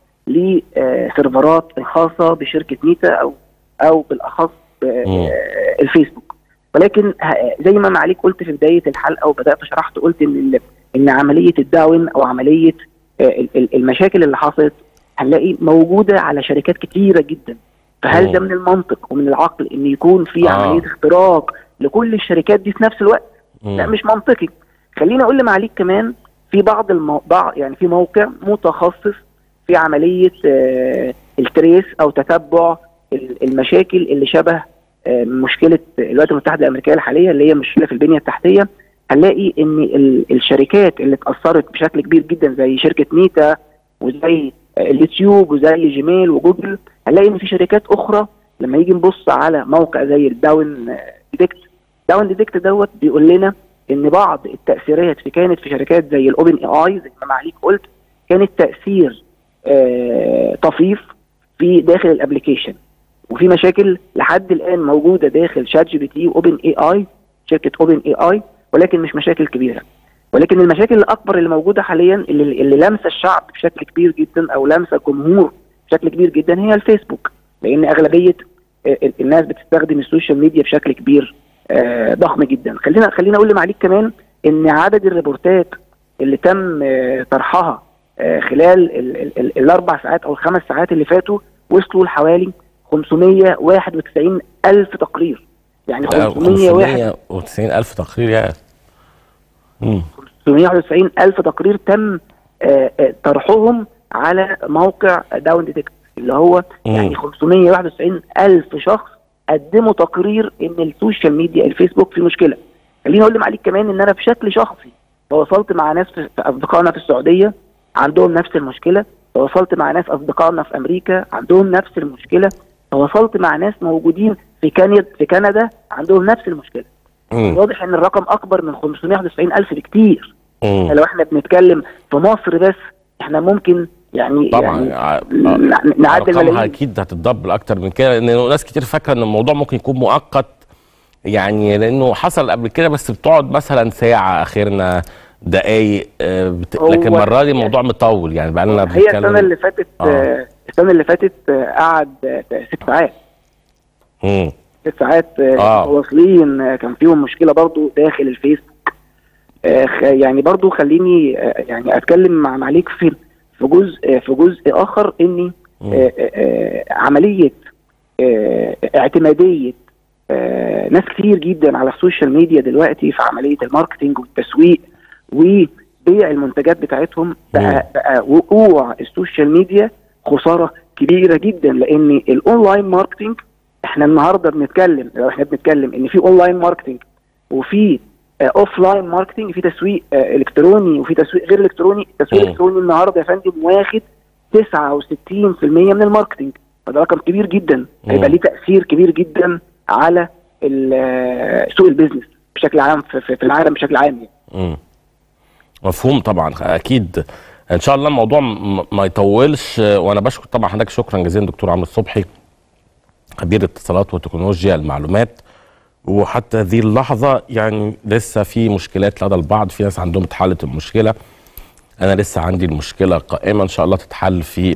لسيرفرات خاصه بشركه ميتا او او بالاخص آه، مم. الفيسبوك ولكن ه- زي ما معاليك قلت في بدايه الحلقه وبدات شرحت قلت ان ال- ان عمليه الداون او عمليه آه، ال- ال- المشاكل اللي حصلت هنلاقي موجوده على شركات كتيره جدا فهل ده مم. من المنطق ومن العقل ان يكون في آه. عمليه اختراق لكل الشركات دي في نفس الوقت لا مم. مش منطقي خليني اقول لمعاليك كمان في بعض المو... بعض يعني في موقع متخصص في عمليه آه التريس او تتبع ال- المشاكل اللي شبه آه مشكله الولايات المتحده الامريكيه الحاليه اللي هي مشكله في البنيه التحتيه هنلاقي ان ال- الشركات اللي اتاثرت بشكل كبير جدا زي شركه ميتا وزي آه، اليوتيوب وزي جيميل وجوجل هنلاقي ان في شركات اخرى لما يجي نبص على موقع زي الداون ديتكت داون ديتكت دوت بيقول لنا ان بعض التاثيرات في كانت في شركات زي الاوبن اي اي زي ما معاليك قلت كانت تاثير آه طفيف في داخل الابلكيشن وفي مشاكل لحد الان موجوده داخل شات جي بي تي واوبن اي اي شركه اوبن اي اي ولكن مش مشاكل كبيره ولكن المشاكل الاكبر اللي موجوده حاليا اللي, اللي لامسه الشعب بشكل كبير جدا او لامسه الجمهور بشكل كبير جدا هي الفيسبوك لان اغلبيه آه، الناس بتستخدم السوشيال ميديا بشكل كبير آه، ضخم جدا خلينا خلينا اقول لمعاليك كمان ان عدد الريبورتات اللي تم آه، طرحها آه، خلال ال- ال- ال- الاربع ساعات او الخمس ساعات اللي فاتوا وصلوا لحوالي 591 الف تقرير يعني 501 590 الف تقرير يا مم. 691 ألف تقرير تم آه، آه، طرحهم على موقع داون ديتكت اللي هو مم. يعني 591 ألف شخص قدموا تقرير ان السوشيال ميديا الفيسبوك في مشكله خليني اقول لمعاليك كمان ان انا بشكل شخصي تواصلت مع ناس في في اصدقائنا في السعوديه عندهم نفس المشكله تواصلت مع ناس اصدقائنا في امريكا عندهم نفس المشكله تواصلت مع ناس موجودين في كندا في كندا عندهم نفس المشكله مم. واضح ان الرقم اكبر من 591 الف بكتير مم. لو احنا بنتكلم في مصر بس احنا ممكن يعني طبعا يعني ع- ن- نعدي أرقامها الملايين اكيد هتتدبل اكتر من كده لان ناس كتير فاكره ان الموضوع ممكن يكون مؤقت يعني لانه حصل قبل كده بس بتقعد مثلا ساعه اخرنا دقايق آه، بت... هو لكن المره دي الموضوع مطول يعني بقى لنا هي السنه اللي فاتت آه. آه. السنه اللي فاتت آه، قعد آه، ست ساعات مم. ست ساعات آه. آه. متواصلين آه، كان فيهم مشكله برضو داخل الفيسبوك آه، خ- يعني برضو خليني آه، يعني اتكلم مع معاليك في في جزء آه، في جزء اخر اني مم. آه، آه، آه، عمليه آه، اعتماديه آه، ناس كتير جدا على السوشيال ميديا دلوقتي في عمليه الماركتينج والتسويق وبيع المنتجات بتاعتهم مم. بقى, بقى وقوع السوشيال ميديا خساره كبيره جدا لان الاونلاين ماركتينج احنا النهارده بنتكلم لو احنا بنتكلم ان في اونلاين ماركتينج وفي اوف لاين ماركتينج في تسويق آه، الكتروني وفي تسويق غير الكتروني التسويق مم. الالكتروني النهارده يا فندم واخد 69% من الماركتينج فده رقم كبير جدا مم. هيبقى ليه تاثير كبير جدا على ال- آه، سوق البيزنس بشكل عام في, في في العالم بشكل عام يعني. مم. مفهوم طبعا اكيد ان شاء الله الموضوع م- ما يطولش آه، وانا بشكر طبعا حضرتك شكرا جزيلا دكتور عمرو الصبحي خبير اتصالات وتكنولوجيا المعلومات وحتى هذه اللحظه يعني لسه في مشكلات لدى البعض في ناس عندهم اتحلت المشكله انا لسه عندي المشكله قائمه ان شاء الله تتحل في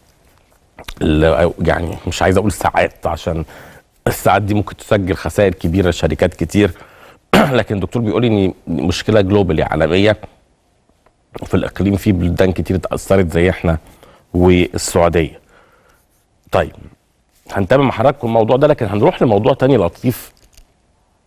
ال- يعني مش عايز اقول ساعات عشان الساعات دي ممكن تسجل خسائر كبيره لشركات كتير لكن الدكتور بيقول لي ان مشكله جلوبالي عالميه وفي الاقليم في بلدان كتير اتاثرت زي احنا والسعوديه. طيب هنتابع مع حضراتكم الموضوع ده لكن هنروح لموضوع تاني لطيف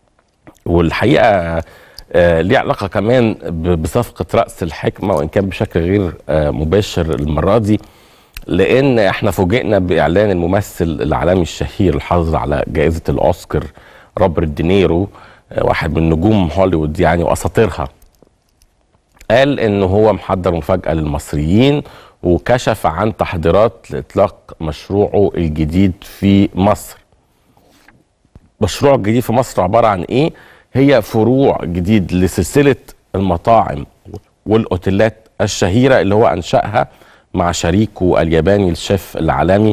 والحقيقه آه، ليه علاقه كمان ب- بصفقه راس الحكمه وان كان بشكل غير آه، مباشر المره دي لان احنا فوجئنا باعلان الممثل العالمي الشهير الحاصل على جائزه الاوسكار روبرت دينيرو آه، واحد من نجوم هوليوود يعني واساطيرها قال ان هو محضر مفاجاه للمصريين وكشف عن تحضيرات لاطلاق مشروعه الجديد في مصر مشروع الجديد في مصر عباره عن ايه هي فروع جديد لسلسله المطاعم والاوتيلات الشهيره اللي هو انشاها مع شريكه الياباني الشيف العالمي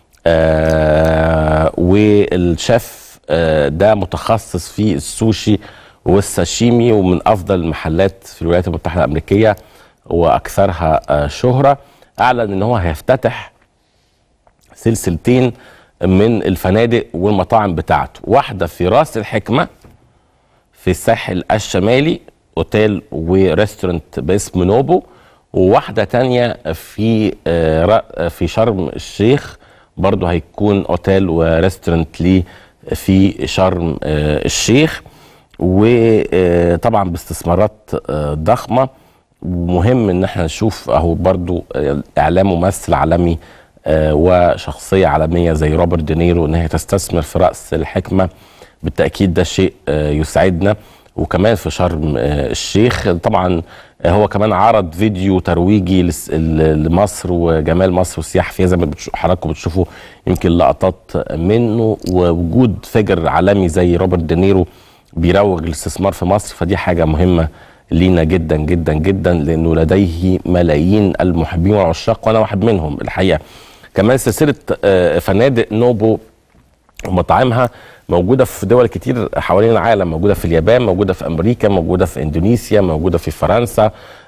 آه والشيف آه ده متخصص في السوشي والساشيمي ومن افضل المحلات في الولايات المتحده الامريكيه واكثرها آه شهره اعلن ان هو هيفتتح سلسلتين من الفنادق والمطاعم بتاعته واحده في راس الحكمه في الساحل الشمالي اوتيل وريستورانت باسم نوبو وواحده تانية في آه، را- في شرم الشيخ برضه هيكون اوتيل وريستورانت ليه في شرم آه، الشيخ وطبعا باستثمارات آه، ضخمه ومهم ان احنا نشوف اهو برضو آه، اعلام ممثل عالمي آه، وشخصيه عالميه زي روبرت دينيرو ان هي تستثمر في راس الحكمه بالتاكيد ده شيء آه، يسعدنا وكمان في شرم آه، الشيخ طبعا آه، هو كمان عرض فيديو ترويجي لس- ل- لمصر وجمال مصر والسياحه فيها زي ما بتشو- حضراتكم بتشوفوا يمكن لقطات منه ووجود فجر عالمي زي روبرت دينيرو بيروج للاستثمار في مصر فدي حاجه مهمه لينا جدا جدا جدا لانه لديه ملايين المحبين والعشاق وانا واحد منهم الحقيقه كمان سلسله آه، فنادق نوبو ومطاعمها موجوده في دول كتير حوالين العالم موجوده في اليابان موجوده في امريكا موجوده في اندونيسيا موجوده في فرنسا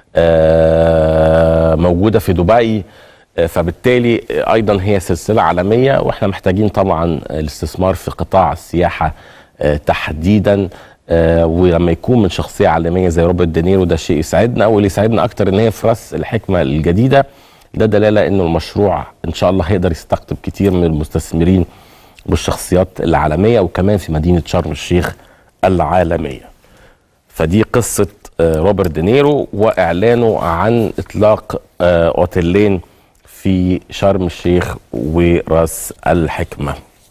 آه، موجوده في دبي آه، فبالتالي آه، ايضا هي سلسله عالميه واحنا محتاجين طبعا الاستثمار في قطاع السياحه آه، تحديدا آه، ولما يكون من شخصيه عالميه زي روبرت دينيرو ده شيء يسعدنا واللي يسعدنا اكتر ان هي في راس الحكمه الجديده ده دلاله انه المشروع ان شاء الله هيقدر يستقطب كتير من المستثمرين والشخصيات العالميه وكمان في مدينه شرم الشيخ العالميه. فدي قصه آه، روبرت دينيرو واعلانه عن اطلاق آه، اوتيلين في شرم الشيخ وراس الحكمه.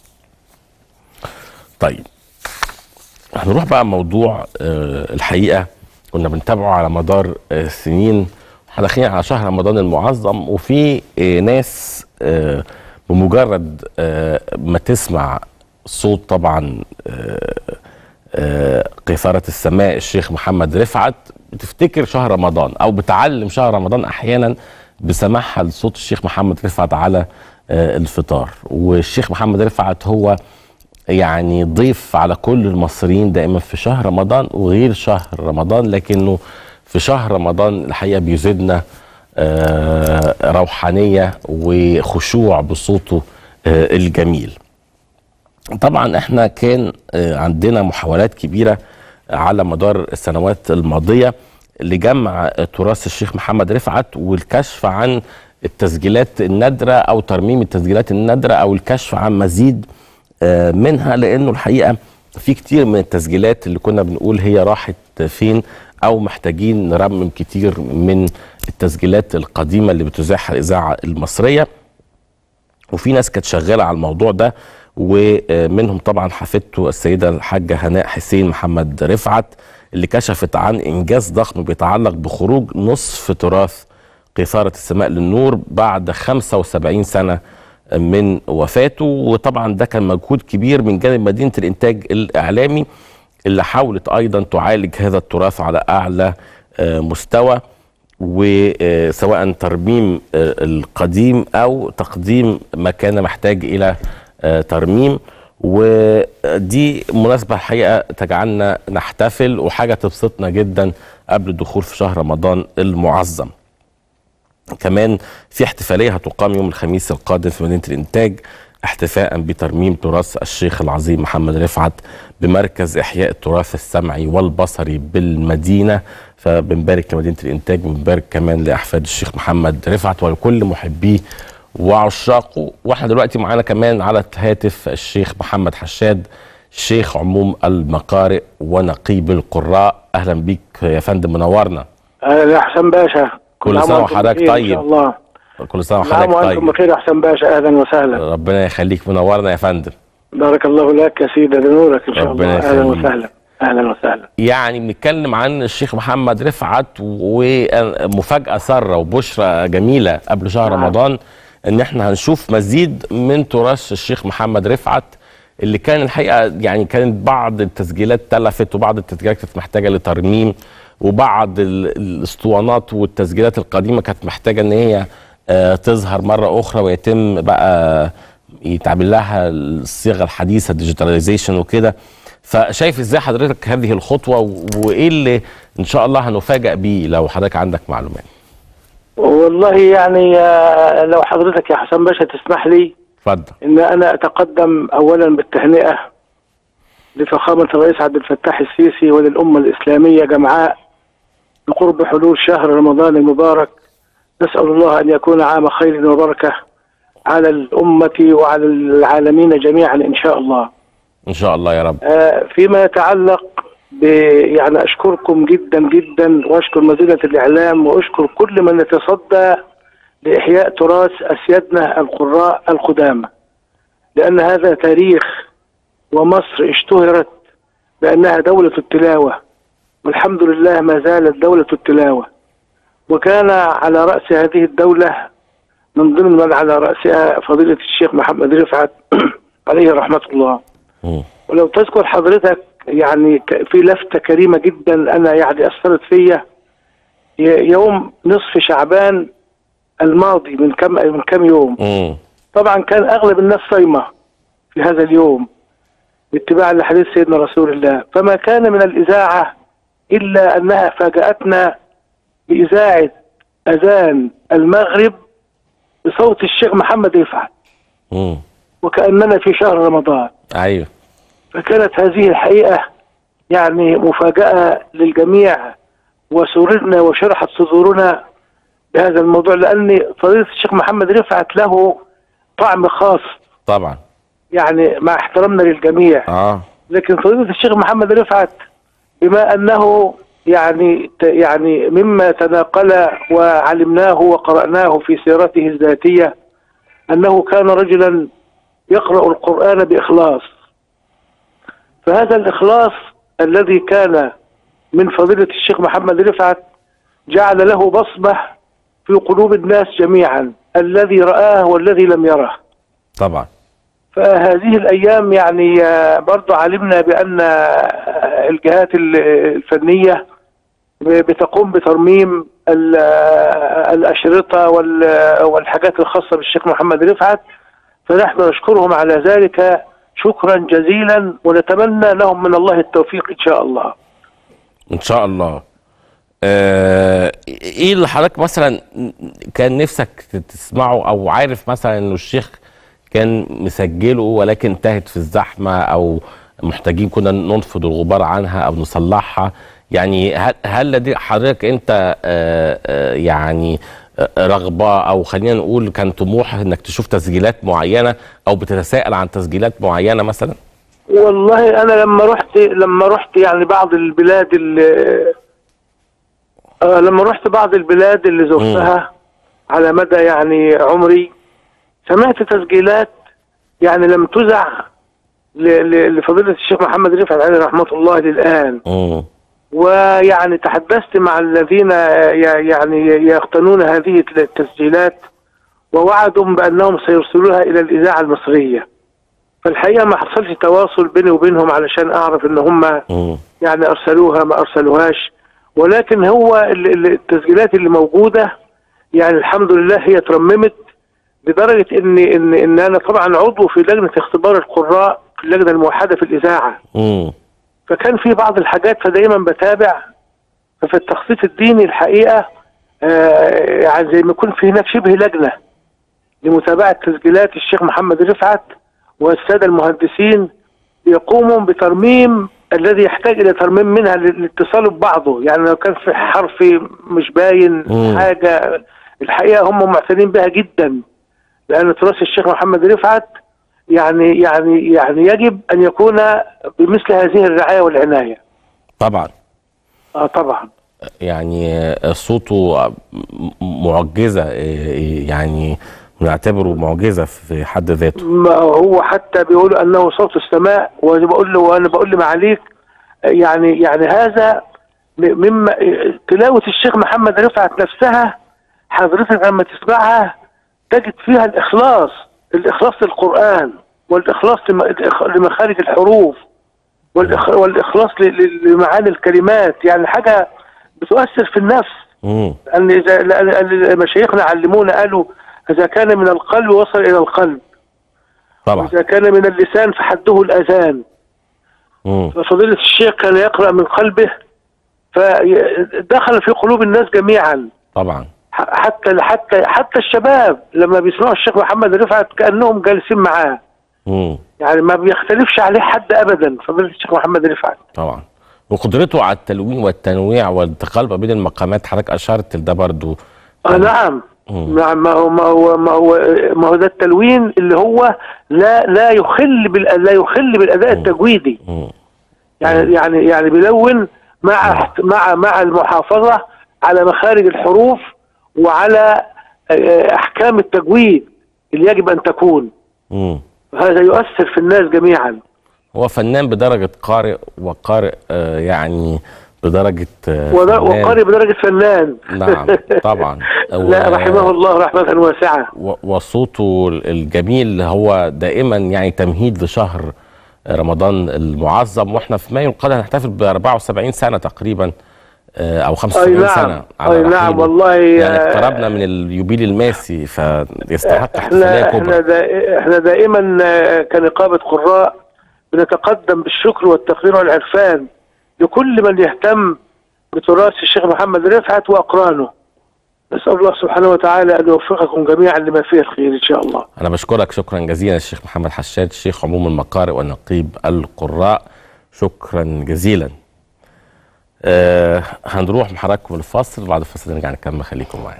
طيب هنروح بقى موضوع آه، الحقيقه كنا بنتابعه على مدار آه، سنين احنا داخلين على شهر رمضان المعظم وفي آه، ناس آه، بمجرد آه، ما تسمع صوت طبعا آه، آه، قيثرة السماء الشيخ محمد رفعت بتفتكر شهر رمضان او بتعلم شهر رمضان احيانا بسماعها لصوت الشيخ محمد رفعت على آه، الفطار والشيخ محمد رفعت هو يعني ضيف على كل المصريين دائما في شهر رمضان وغير شهر رمضان لكنه في شهر رمضان الحقيقه بيزيدنا آه، روحانيه وخشوع بصوته آه، الجميل. طبعا احنا كان آه، عندنا محاولات كبيره على مدار السنوات الماضيه لجمع تراث الشيخ محمد رفعت والكشف عن التسجيلات النادره او ترميم التسجيلات النادره او الكشف عن مزيد آه، منها لانه الحقيقه في كتير من التسجيلات اللي كنا بنقول هي راحت فين او محتاجين نرمم كتير من التسجيلات القديمه اللي بتذاعها الاذاعه المصريه وفي ناس كانت شغاله على الموضوع ده ومنهم طبعا حفيدته السيده الحاجه هناء حسين محمد رفعت اللي كشفت عن انجاز ضخم بيتعلق بخروج نصف تراث قيثاره السماء للنور بعد 75 سنه من وفاته وطبعا ده كان مجهود كبير من جانب مدينه الانتاج الاعلامي اللي حاولت ايضا تعالج هذا التراث على اعلى آه، مستوى وسواء ترميم آه، القديم او تقديم ما كان محتاج الى آه، ترميم ودي مناسبة الحقيقة تجعلنا نحتفل وحاجة تبسطنا جدا قبل الدخول في شهر رمضان المعظم كمان في احتفالية هتقام يوم الخميس القادم في مدينة الإنتاج احتفاء بترميم تراث الشيخ العظيم محمد رفعت بمركز إحياء التراث السمعي والبصري بالمدينة فبنبارك لمدينة الإنتاج بنبارك كمان لأحفاد الشيخ محمد رفعت ولكل محبيه وعشاقه واحنا دلوقتي معانا كمان على الهاتف الشيخ محمد حشاد شيخ عموم المقارئ ونقيب القراء اهلا بيك يا فندم منورنا اهلا يا حسن باشا كل عام سنة وأنتم وحضرتك بخير طيب. ان شاء الله كل سنه نعم وحضرتك وانتم طيب بخير يا حسن باشا اهلا وسهلا ربنا يخليك منورنا يا فندم بارك الله لك يا سيدي بنورك ان شاء ربنا الله اهلا يخليك. وسهلا اهلا وسهلا يعني بنتكلم عن الشيخ محمد رفعت ومفاجأة سارة وبشرى جميلة قبل شهر نعم. رمضان ان احنا هنشوف مزيد من تراث الشيخ محمد رفعت اللي كان الحقيقة يعني كانت بعض التسجيلات تلفت وبعض التسجيلات كانت محتاجة لترميم وبعض ال- الاسطوانات والتسجيلات القديمة كانت محتاجة ان هي آه، تظهر مرة اخرى ويتم بقى يتعمل لها الصيغة الحديثة ديجيتاليزيشن وكده فشايف ازاي حضرتك هذه الخطوه و- وايه اللي ان شاء الله هنفاجئ بيه لو حضرتك عندك معلومات والله يعني آه، لو حضرتك يا حسن باشا تسمح لي اتفضل ان انا اتقدم اولا بالتهنئه لفخامه الرئيس عبد الفتاح السيسي وللامه الاسلاميه جمعاء بقرب حلول شهر رمضان المبارك نسال الله ان يكون عام خير وبركه على الامه وعلى العالمين جميعا ان شاء الله. ان شاء الله يا رب آه، فيما يتعلق ب يعني اشكركم جدا جدا واشكر مدينه الاعلام واشكر كل من يتصدى لاحياء تراث اسيادنا القراء القدامى لان هذا تاريخ ومصر اشتهرت بانها دوله التلاوه والحمد لله ما زالت دوله التلاوه وكان على راس هذه الدوله من ضمن من على راسها فضيله الشيخ محمد رفعت عليه رحمه الله مم. ولو تذكر حضرتك يعني ك- في لفتة كريمة جدا أنا يعني أثرت فيا ي- يوم نصف شعبان الماضي من كم من كم يوم مم. طبعا كان أغلب الناس صايمة في هذا اليوم باتباعا لحديث سيدنا رسول الله فما كان من الإذاعة إلا أنها فاجأتنا بإذاعة أذان المغرب بصوت الشيخ محمد رفعت مم. وكأننا في شهر رمضان ايوه فكانت هذه الحقيقة يعني مفاجأة للجميع وسررنا وشرحت صدورنا بهذا الموضوع لأن فضيلة الشيخ محمد رفعت له طعم خاص طبعا يعني مع احترامنا للجميع اه لكن فضيلة الشيخ محمد رفعت بما أنه يعني يعني مما تناقل وعلمناه وقرأناه في سيرته الذاتية أنه كان رجلا يقرأ القرآن بإخلاص فهذا الإخلاص الذي كان من فضيلة الشيخ محمد رفعت جعل له بصمة في قلوب الناس جميعا الذي رآه والذي لم يره طبعا فهذه الأيام يعني آه، برضو علمنا بأن آه، الجهات ال- الفنية بتقوم بترميم ال- آه، الأشرطة وال- والحاجات الخاصة بالشيخ محمد رفعت فنحن نشكرهم على ذلك شكرا جزيلا ونتمنى لهم من الله التوفيق إن شاء الله ان شاء الله آه ايه اللي حضرتك مثلا كان نفسك تسمعه او عارف مثلا انه الشيخ كان مسجله ولكن انتهت في الزحمه او محتاجين كنا ننفض الغبار عنها او نصلحها يعني هل هل لدي حضرتك انت آه آه يعني آه، رغبه او خلينا نقول كان طموح انك تشوف تسجيلات معينه او بتتساءل عن تسجيلات معينه مثلا؟ والله أنا لما رحت لما رحت يعني بعض البلاد اللي آه لما رحت بعض البلاد اللي زرتها على مدى يعني عمري سمعت تسجيلات يعني لم تذع ل- ل- لفضيلة الشيخ محمد رفعت عليه رحمة الله للآن مم. ويعني تحدثت مع الذين ي- يعني يقتنون هذه التسجيلات ووعدوا بأنهم سيرسلوها إلى الإذاعة المصرية فالحقيقة ما حصلش تواصل بيني وبينهم علشان أعرف إن هم مم. يعني أرسلوها ما أرسلوهاش ولكن هو ال- ال- التسجيلات اللي موجودة يعني الحمد لله هي ترممت لدرجة إن إن إن أنا طبعا عضو في لجنة اختبار القراء في اللجنة الموحدة في الإذاعة مم. فكان في بعض الحاجات فدايما بتابع ففي التخطيط الديني الحقيقه آه يعني زي ما يكون في هناك شبه لجنه لمتابعه تسجيلات الشيخ محمد رفعت والساده المهندسين يقوموا بترميم الذي يحتاج الى ترميم منها للاتصال ببعضه يعني لو كان في حرف مش باين مم. حاجه الحقيقه هم معتنين بها جدا لان تراث الشيخ محمد رفعت يعني يعني يعني يجب ان يكون بمثل هذه الرعايه والعنايه طبعا اه طبعا يعني صوته معجزه يعني نعتبره معجزه في حد ذاته ما هو حتى بيقولوا انه صوت السماء وانا بقول له وانا بقول لمعاليك يعني يعني هذا مما تلاوه الشيخ محمد رفعت نفسها حضرتك لما تسمعها تجد فيها الاخلاص الاخلاص للقران والاخلاص لمخارج الحروف والاخلاص لمعاني الكلمات يعني حاجه بتؤثر في النفس ان اذا لان مشايخنا علمونا قالوا اذا كان من القلب وصل الى القلب طبعا اذا كان من اللسان فحده الاذان ففضيله الشيخ كان يقرا من قلبه فدخل في قلوب الناس جميعا طبعا حتى حتى حتى الشباب لما بيسمعوا الشيخ محمد رفعت كانهم جالسين معاه مم. يعني ما بيختلفش عليه حد ابدا فضيله الشيخ محمد رفعت طبعا وقدرته على التلوين والتنويع والانتقال ما بين المقامات حضرتك اشرت لده برضه آه نعم نعم ما هو ما هو ما هو ما هو ده التلوين اللي هو لا لا يخل بال لا يخل بالاداء التجويدي مم. يعني يعني يعني بيلون مع مع مع المحافظه على مخارج الحروف وعلى احكام التجويد اللي يجب ان تكون مم. هذا يؤثر في الناس جميعا هو فنان بدرجه قارئ وقارئ آه يعني بدرجه آه وده- فنان. وقارئ بدرجه فنان نعم طبعا لا رحمه الله رحمه واسعه و- وصوته الجميل هو دائما يعني تمهيد لشهر رمضان المعظم واحنا في مايو القادم هنحتفل ب 74 سنه تقريبا آه، او 75 نعم. سنه أي نعم، رحيله. والله، يعني آه، اقتربنا من اليوبيل الماسي فيستحق احتفاليه احنا احنا كبرى دا احنا دائما آه، كنقابه قراء بنتقدم بالشكر والتقدير والعرفان لكل من يهتم بتراث الشيخ محمد رفعت واقرانه نسال الله سبحانه وتعالى ان يوفقكم جميعا لما فيه الخير ان شاء الله انا بشكرك شكرا جزيلا الشيخ محمد حشاد شيخ عموم المقارئ ونقيب القراء شكرا جزيلا آه هنروح مع حضراتكم الفاصل وبعد الفاصل نرجع نكمل خليكم معانا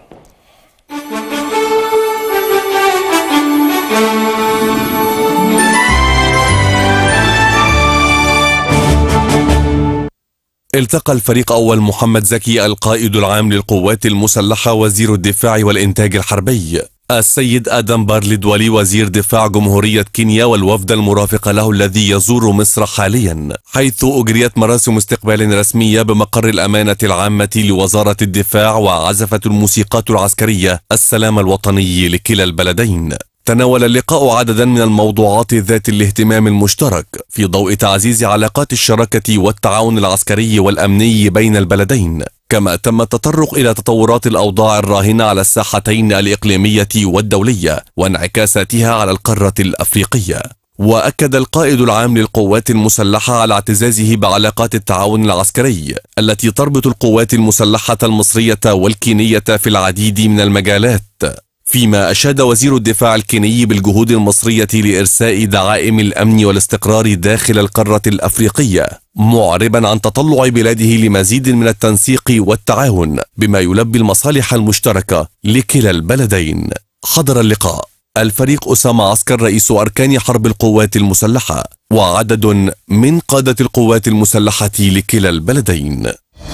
التقى الفريق أول محمد زكي القائد العام للقوات المسلحة وزير الدفاع والإنتاج الحربي السيد آدم بارليد ولي وزير دفاع جمهورية كينيا والوفد المرافق له الذي يزور مصر حاليا حيث أجريت مراسم استقبال رسمية بمقر الأمانة العامة لوزارة الدفاع وعزفت الموسيقات العسكرية السلام الوطني لكلا البلدين تناول اللقاء عددا من الموضوعات ذات الاهتمام المشترك في ضوء تعزيز علاقات الشراكة والتعاون العسكري والأمني بين البلدين كما تم التطرق إلى تطورات الأوضاع الراهنة على الساحتين الإقليمية والدولية وانعكاساتها على القارة الأفريقية واكد القائد العام للقوات المسلحه على اعتزازه بعلاقات التعاون العسكري التي تربط القوات المسلحه المصريه والكينيه في العديد من المجالات فيما اشاد وزير الدفاع الكيني بالجهود المصريه لارساء دعائم الامن والاستقرار داخل القاره الافريقيه معربا عن تطلع بلاده لمزيد من التنسيق والتعاون بما يلبي المصالح المشتركه لكلا البلدين حضر اللقاء الفريق أسامة عسكر رئيس أركان حرب القوات المسلحة وعدد من قادة القوات المسلحة لكلا البلدين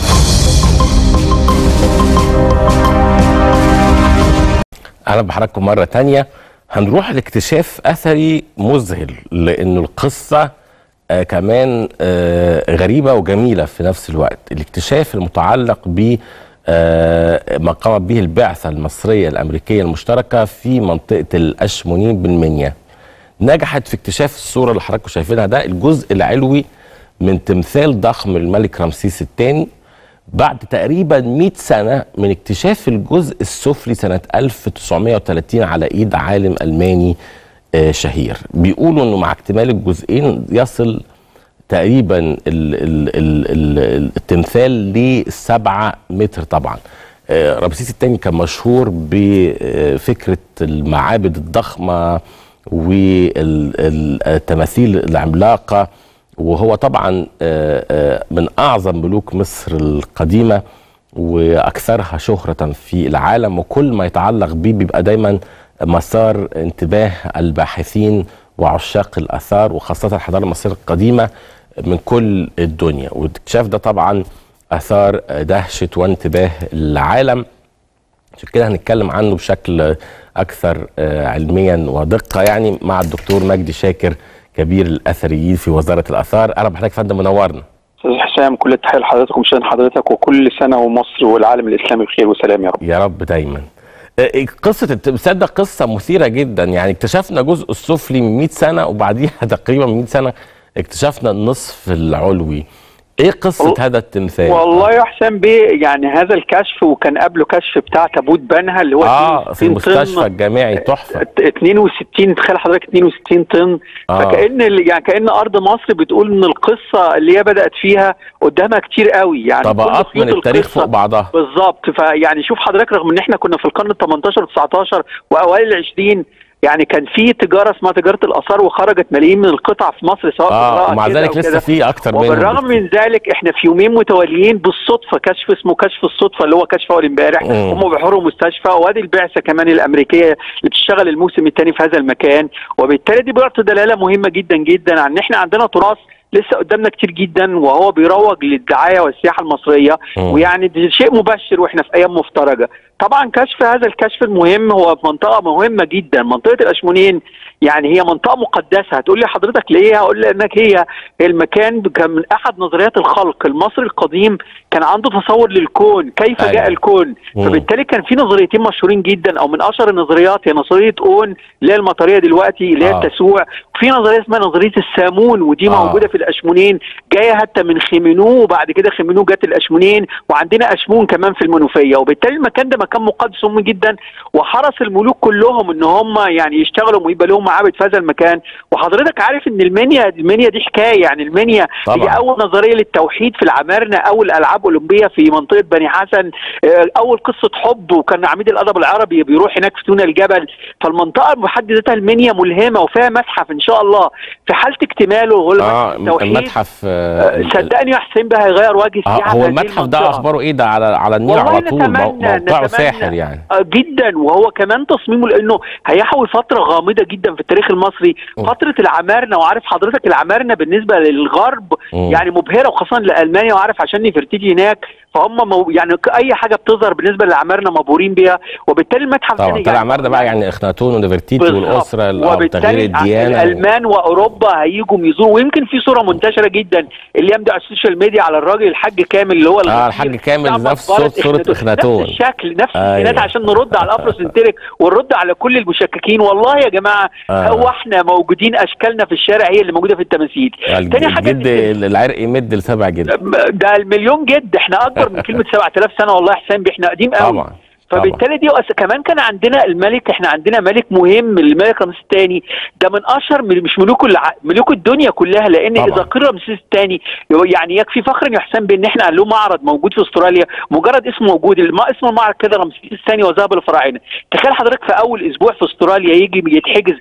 اهلا بحضراتكم مره تانية هنروح لاكتشاف اثري مذهل لان القصه آه كمان آه غريبه وجميله في نفس الوقت الاكتشاف المتعلق ب آه ما قامت به البعثه المصريه الامريكيه المشتركه في منطقه الاشمونين بالمنيا نجحت في اكتشاف الصوره اللي حضراتكم شايفينها ده الجزء العلوي من تمثال ضخم الملك رمسيس الثاني بعد تقريبا 100 سنة من اكتشاف الجزء السفلي سنة 1930 على إيد عالم ألماني آه، شهير بيقولوا أنه مع اكتمال الجزئين يصل تقريبا ال ال ال ال التمثال لسبعة متر طبعا آه، رمسيس الثاني كان مشهور بفكرة المعابد الضخمة والتماثيل العملاقة وهو طبعا آه، آه، من اعظم ملوك مصر القديمه واكثرها شهره في العالم وكل ما يتعلق بيه بيبقى دايما مسار انتباه الباحثين وعشاق الاثار وخاصه الحضاره المصريه القديمه من كل الدنيا والاكتشاف ده طبعا اثار دهشه وانتباه العالم عشان كده هنتكلم عنه بشكل اكثر آه، علميا ودقه يعني مع الدكتور مجدي شاكر كبير الاثريين في وزاره الاثار اهلا بحضرتك يا فندم منورنا استاذ حسام كل التحيه لحضرتك ومشاهدين حضرتك وكل سنه ومصر والعالم الاسلامي بخير وسلام يا رب يا رب دايما آه، قصة الت- تصدق قصة مثيرة جدا يعني اكتشفنا جزء السفلي من 100 سنة وبعديها تقريبا من 100 سنة اكتشفنا النصف العلوي ايه قصة وال- هذا التمثال؟ والله يا حسام بيه يعني هذا الكشف وكان قبله كشف بتاع تابوت بنها اللي هو اه في 62 طن. المستشفى الجامعي تحفة 62 تخيل حضرتك 62 طن آه. فكأن ال- يعني كأن أرض مصر بتقول إن القصة اللي هي بدأت فيها قدامها كتير قوي يعني طبقات كل من خيوط التاريخ القصة- فوق بعضها بالظبط فيعني شوف حضرتك رغم ان احنا كنا في القرن ال 18 و19 واوائل ال 20 يعني كان في تجاره اسمها تجاره الاثار وخرجت ملايين من القطع في مصر سواء اه قراءة ومع كده ذلك أو لسه كده. في اكتر منهم وبالرغم بكتير. من ذلك احنا في يومين متواليين بالصدفه كشف اسمه كشف الصدفه اللي هو كشف اول امبارح مم. هم بيحروا مستشفى وادي البعثه كمان الامريكيه اللي بتشتغل الموسم الثاني في هذا المكان وبالتالي دي بيعطي دلاله مهمه جدا جدا عن ان احنا عندنا تراث لسه قدامنا كتير جدا وهو بيروج للدعايه والسياحه المصريه مم. ويعني دي شيء مبشر واحنا في ايام مفترجه طبعا كشف هذا الكشف المهم هو في منطقه مهمه جدا منطقه الاشمونين يعني هي منطقه مقدسه هتقول لي حضرتك ليه هقول لك هي المكان كان من احد نظريات الخلق المصري القديم كان عنده تصور للكون كيف أيوة. جاء الكون مم. فبالتالي كان في نظريتين مشهورين جدا او من اشهر النظريات هي نظريه اون اللي هي المطريه دلوقتي اللي هي آه. التسوع وفي نظريه اسمها نظريه السامون ودي آه. موجوده في الاشمونين جايه حتى من خيمينو وبعد كده خيمينو جت الاشمونين وعندنا اشمون كمان في المنوفيه وبالتالي المكان ده مكان مقدس مهم جدا وحرس الملوك كلهم ان هم يعني يشتغلوا ويبقى لهم معابد في هذا المكان وحضرتك عارف ان المنيا المنيا دي حكايه يعني المنيا طبعاً. هي اول نظريه للتوحيد في العمارنه اول العاب اولمبيه في منطقه بني حسن آه، اول قصه حب وكان عميد الادب العربي بيروح هناك في تونه الجبل فالمنطقه بحد ذاتها المنيا ملهمه وفيها متحف ان شاء الله في حاله اكتماله هو اه التوحيد المتحف آه، آه صدقني يا حسين بقى هيغير وجه آه، السياحه هو في هذه المتحف ده المنطقة. اخباره ايه ده على على النيل والله على طول مو- نتمنى- موقعه نتمنى. ساحر يعني آه، جدا وهو كمان تصميمه لانه هيحول فتره غامضه جدا في التاريخ المصري م. فتره العمارنه وعارف حضرتك العمارنه بالنسبه للغرب مم. يعني مبهره وخاصه لالمانيا وعارف عشان نفرتيتي هناك فهم مو يعني ك- اي حاجه بتظهر بالنسبه للعمارنه مبهورين بيها وبالتالي المتحف طبعا يعني طلع مرده بقى يعني اخناتون ونفرتيتي بالظبط. والاسره ال- أو وبالتالي تغيير الديانه الالمان واوروبا هيجوا يزوروا ويمكن في صوره منتشره جدا الايام دي على السوشيال ميديا على الراجل الحاج كامل اللي هو اه الغفير الحاج كامل بتاع نفس مقبرة صوت صوره اخناتون نفس الشكل نفس أيوة. الجينات عشان نرد على الافروسنتريك ونرد على كل المشككين والله يا جماعه آه. هو احنا موجودين اشكالنا في الشارع هي اللي موجوده في التماثيل تاني حاجه الجد العرق يمد لسبع جد ده المليون جد احنا اكبر من كلمه 7000 سنه والله يا حسين احنا قديم قوي طبعا فبالتالي دي وأس- كمان كان عندنا الملك احنا عندنا ملك مهم الملك رمسيس الثاني ده من اشهر من- مش ملوك الع... ملوك الدنيا كلها لان طبعا. اذا قيل رمسيس الثاني يعني يكفي فخر يا حسام بان احنا له معرض موجود في استراليا مجرد اسمه موجود الم... اسم المعرض كده رمسيس الثاني وذهب الفراعنه تخيل حضرتك في اول اسبوع في استراليا يجي يتحجز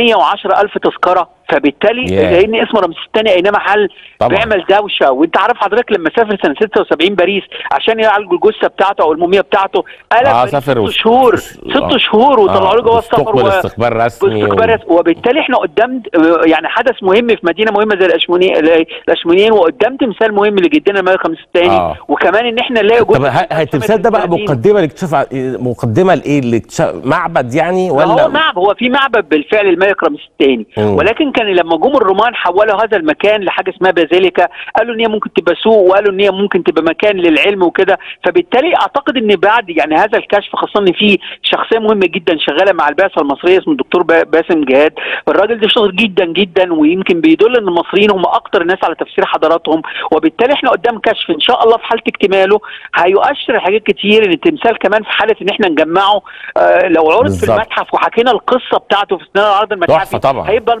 110 الف تذكره فبالتالي Yeah. لان اسم رمسيس الثاني اي محل طبعا. بيعمل دوشه وانت عارف حضرتك لما سافر سنه 76 باريس عشان يعالجوا الجثه بتاعته او الموميه بتاعته قلب اه باريس سافر ست وس- شهور وس- ست آه. شهور وطلعوا له جواز سفر استقبل و- استقبال رسمي باستقبال رسمي. وبالتالي احنا قدام آه، يعني حدث مهم في مدينه مهمه زي الاشمونين الاشمونين وقدام تمثال مهم لجدنا الملك خميس الثاني آه. وكمان ان احنا نلاقي طب جزء ه- ه- التمثال ده بقى مقدمه لاكتشاف ع- مقدمه لايه لاكتشاف معبد يعني ولا ولا هو معبد هو في معبد بالفعل الملك رمسيس الثاني مم. ولكن كان لما جم الرومان حولوا هذا المكان لحاجه اسمها بازيليكا قالوا ان هي ممكن تبقى سوق وقالوا ان هي ممكن تبقى مكان للعلم وكده فبالتالي اعتقد ان بعد يعني هذا الكشف خاصه ان في شخصيه مهمه جدا شغاله مع البعثه المصريه اسمه الدكتور با- باسم جهاد الراجل ده شاطر جدا جدا ويمكن بيدل ان المصريين هم اكتر الناس على تفسير حضاراتهم وبالتالي احنا قدام كشف ان شاء الله في حاله اكتماله هيؤشر لحاجات كتير ان التمثال كمان في حاله ان احنا نجمعه آه لو عرض في بالظبط. المتحف وحكينا القصه بتاعته في سنه العرض المتحفي تحفة طبعا. هيبقى الموضوع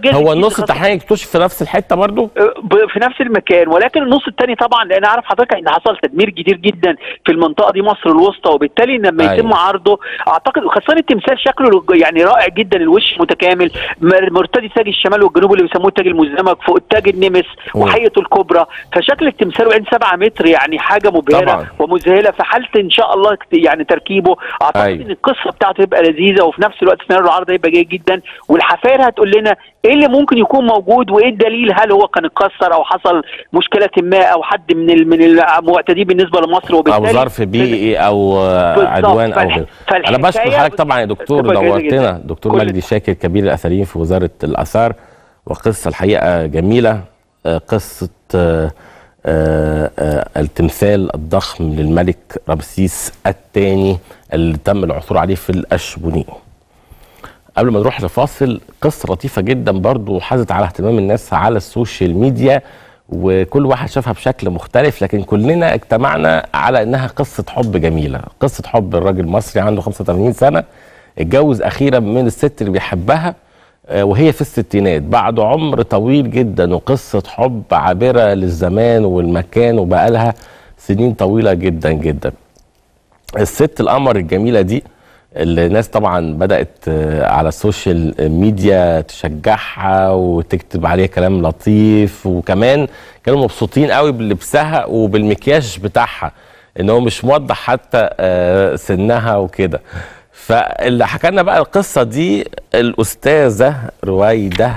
جهاز هو جديد النص خاصة التحليلي يكتشف في نفس الحته برضو ب- في نفس المكان ولكن النص الثاني طبعا لان عارف حضرتك ان حصل تدمير كتير جدا في المنطقه دي مصر الوسطى وبالتالي لما أيوة. يتم عرضه اعتقد خاصه التمثال شكله يعني رائع جدا الوش متكامل مر- مرتدي تاج الشمال والجنوب اللي بيسموه التاج المزدمج فوق التاج النمس مم. وحيه الكبرى فشكل التمثال وعين 7 متر يعني حاجه مبهره طبعاً. ومذهله في حاله ان شاء الله يعني تركيبه اعتقد أيوة. ان القصه بتاعته تبقى لذيذه وفي نفس الوقت سيناريو العرض هيبقى جيد جدا والحفاير هتقول لنا ايه اللي ممكن يكون موجود وايه الدليل هل هو كان اتكسر او حصل مشكله ما او حد من ال- من المعتدين بالنسبه لمصر او وبالتالي ظرف بيئي او آه، بالظبط. عدوان او فالح- غيره فالحكاية انا بشكر حضرتك بت- طبعا يا دكتور بتبقى جيدة جداً. نورتنا دكتور كل- مجدي شاكر كبير الاثريين في وزاره الاثار وقصه الحقيقه جميله آه، قصه آه، آه، آه، التمثال الضخم للملك رمسيس الثاني اللي تم العثور عليه في الاشبونين قبل ما نروح لفاصل قصه لطيفه جدا برضو حازت على اهتمام الناس على السوشيال ميديا وكل واحد شافها بشكل مختلف لكن كلنا اجتمعنا على انها قصه حب جميله قصه حب الراجل مصري عنده 85 سنه اتجوز اخيرا من الست اللي بيحبها آه، وهي في الستينات بعد عمر طويل جدا وقصه حب عابره للزمان والمكان وبقالها سنين طويله جدا جدا الست القمر الجميله دي اللي الناس طبعا بدات آه، على السوشيال ميديا تشجعها وتكتب عليها كلام لطيف وكمان كانوا مبسوطين قوي بلبسها وبالمكياج بتاعها ان هو مش موضح حتى آه، سنها وكده فاللي حكى لنا بقى القصه دي الاستاذه رويده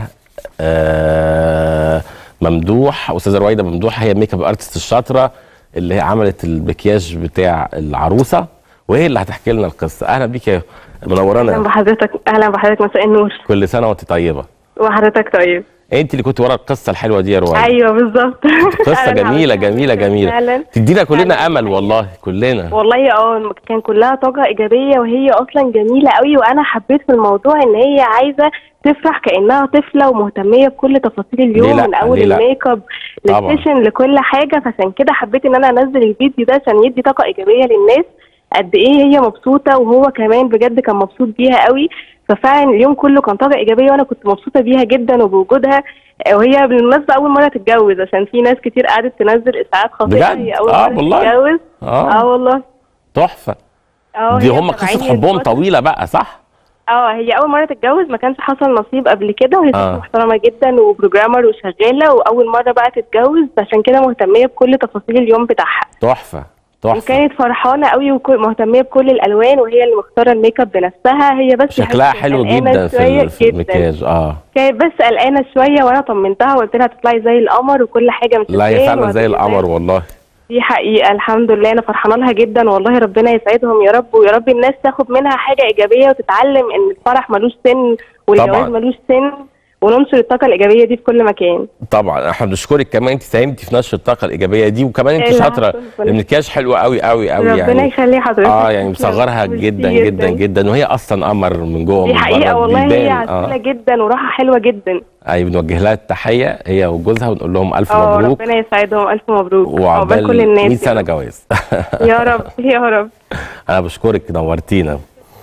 آه، ممدوح استاذه رويده ممدوح هي ميك اب ارتست الشاطره اللي هي عملت المكياج بتاع العروسه وهي اللي هتحكي لنا القصه اهلا بيك يا اهلا منورانا بحضرتك اهلا بحضرتك مساء النور كل سنه وانت طيبه وحضرتك طيب انت اللي كنت ورا القصه الحلوه دي يا رويده ايوه بالظبط قصه أهلاً جميله بحضرتك. جميله جميله فعلا تدينا كلنا امل والله كلنا والله اه كان كلها طاقه ايجابيه وهي اصلا جميله قوي وانا حبيت في الموضوع ان هي عايزه تفرح كانها طفله ومهتميه بكل تفاصيل ليه اليوم لأ؟ من اول ليه لأ؟ الميك اب طبعاً. للسيشن لكل حاجه فعشان كده حبيت ان انا انزل الفيديو ده عشان يدي طاقه ايجابيه للناس قد ايه هي مبسوطه وهو كمان بجد كان مبسوط بيها قوي ففعلا اليوم كله كان طاقه ايجابيه وانا كنت مبسوطه بيها جدا وبوجودها آه، وهي بالمناسبه اول مره تتجوز عشان في ناس كتير قعدت تنزل اشاعات خاطئه بجد؟ هي اول آه، مره والله؟ تتجوز اه اه والله تحفه اه دي هي هم متابعين قصه حبهم الفترة. طويله بقى صح اه هي اول مره تتجوز ما كانش حصل نصيب قبل كده وهي ست آه. محترمه جدا وبروجرامر وشغاله واول مره بقى تتجوز عشان كده مهتميه بكل تفاصيل اليوم بتاعها تحفه تحفه وكانت فرحانه قوي ومهتميه بكل الالوان وهي اللي مختاره الميك اب بنفسها هي بس شكلها كانت حلو قلقانة جدا في, شوية ال- في المكياج اه كانت بس قلقانه شويه وانا طمنتها وقلت لها تطلعي زي القمر وكل حاجه مش لا هي هتبان فعلا زي وهتبقى القمر والله دي حقيقة الحمد لله أنا فرحانة لها جدا والله ربنا يسعدهم يا رب ويا رب الناس تاخد منها حاجة إيجابية وتتعلم إن الفرح ملوش سن والجواز طبعاً. ملوش سن وننشر الطاقة الإيجابية دي في كل مكان طبعا احنا بنشكرك كمان انت ساهمتي في نشر الطاقه الايجابيه دي وكمان انت العفو، شاطره ربنا- المكياج حلو قوي قوي قوي ربنا يعني يخلي حضرتك اه يعني مصغرها ميرسي جدا جدا جدا وهي اصلا قمر من جوه دي ومن حقيقة بره والله هي بيبان. عسولة اه جدا وراحة حلوة جدا ايوه بنوجه لها التحيه هي وجوزها ونقول لهم الف اه مبروك ربنا يسعدهم ألف مبروك عقبال وعقبال كل الناس 100 سنه جواز يا رب يا رب انا بشكرك نورتينا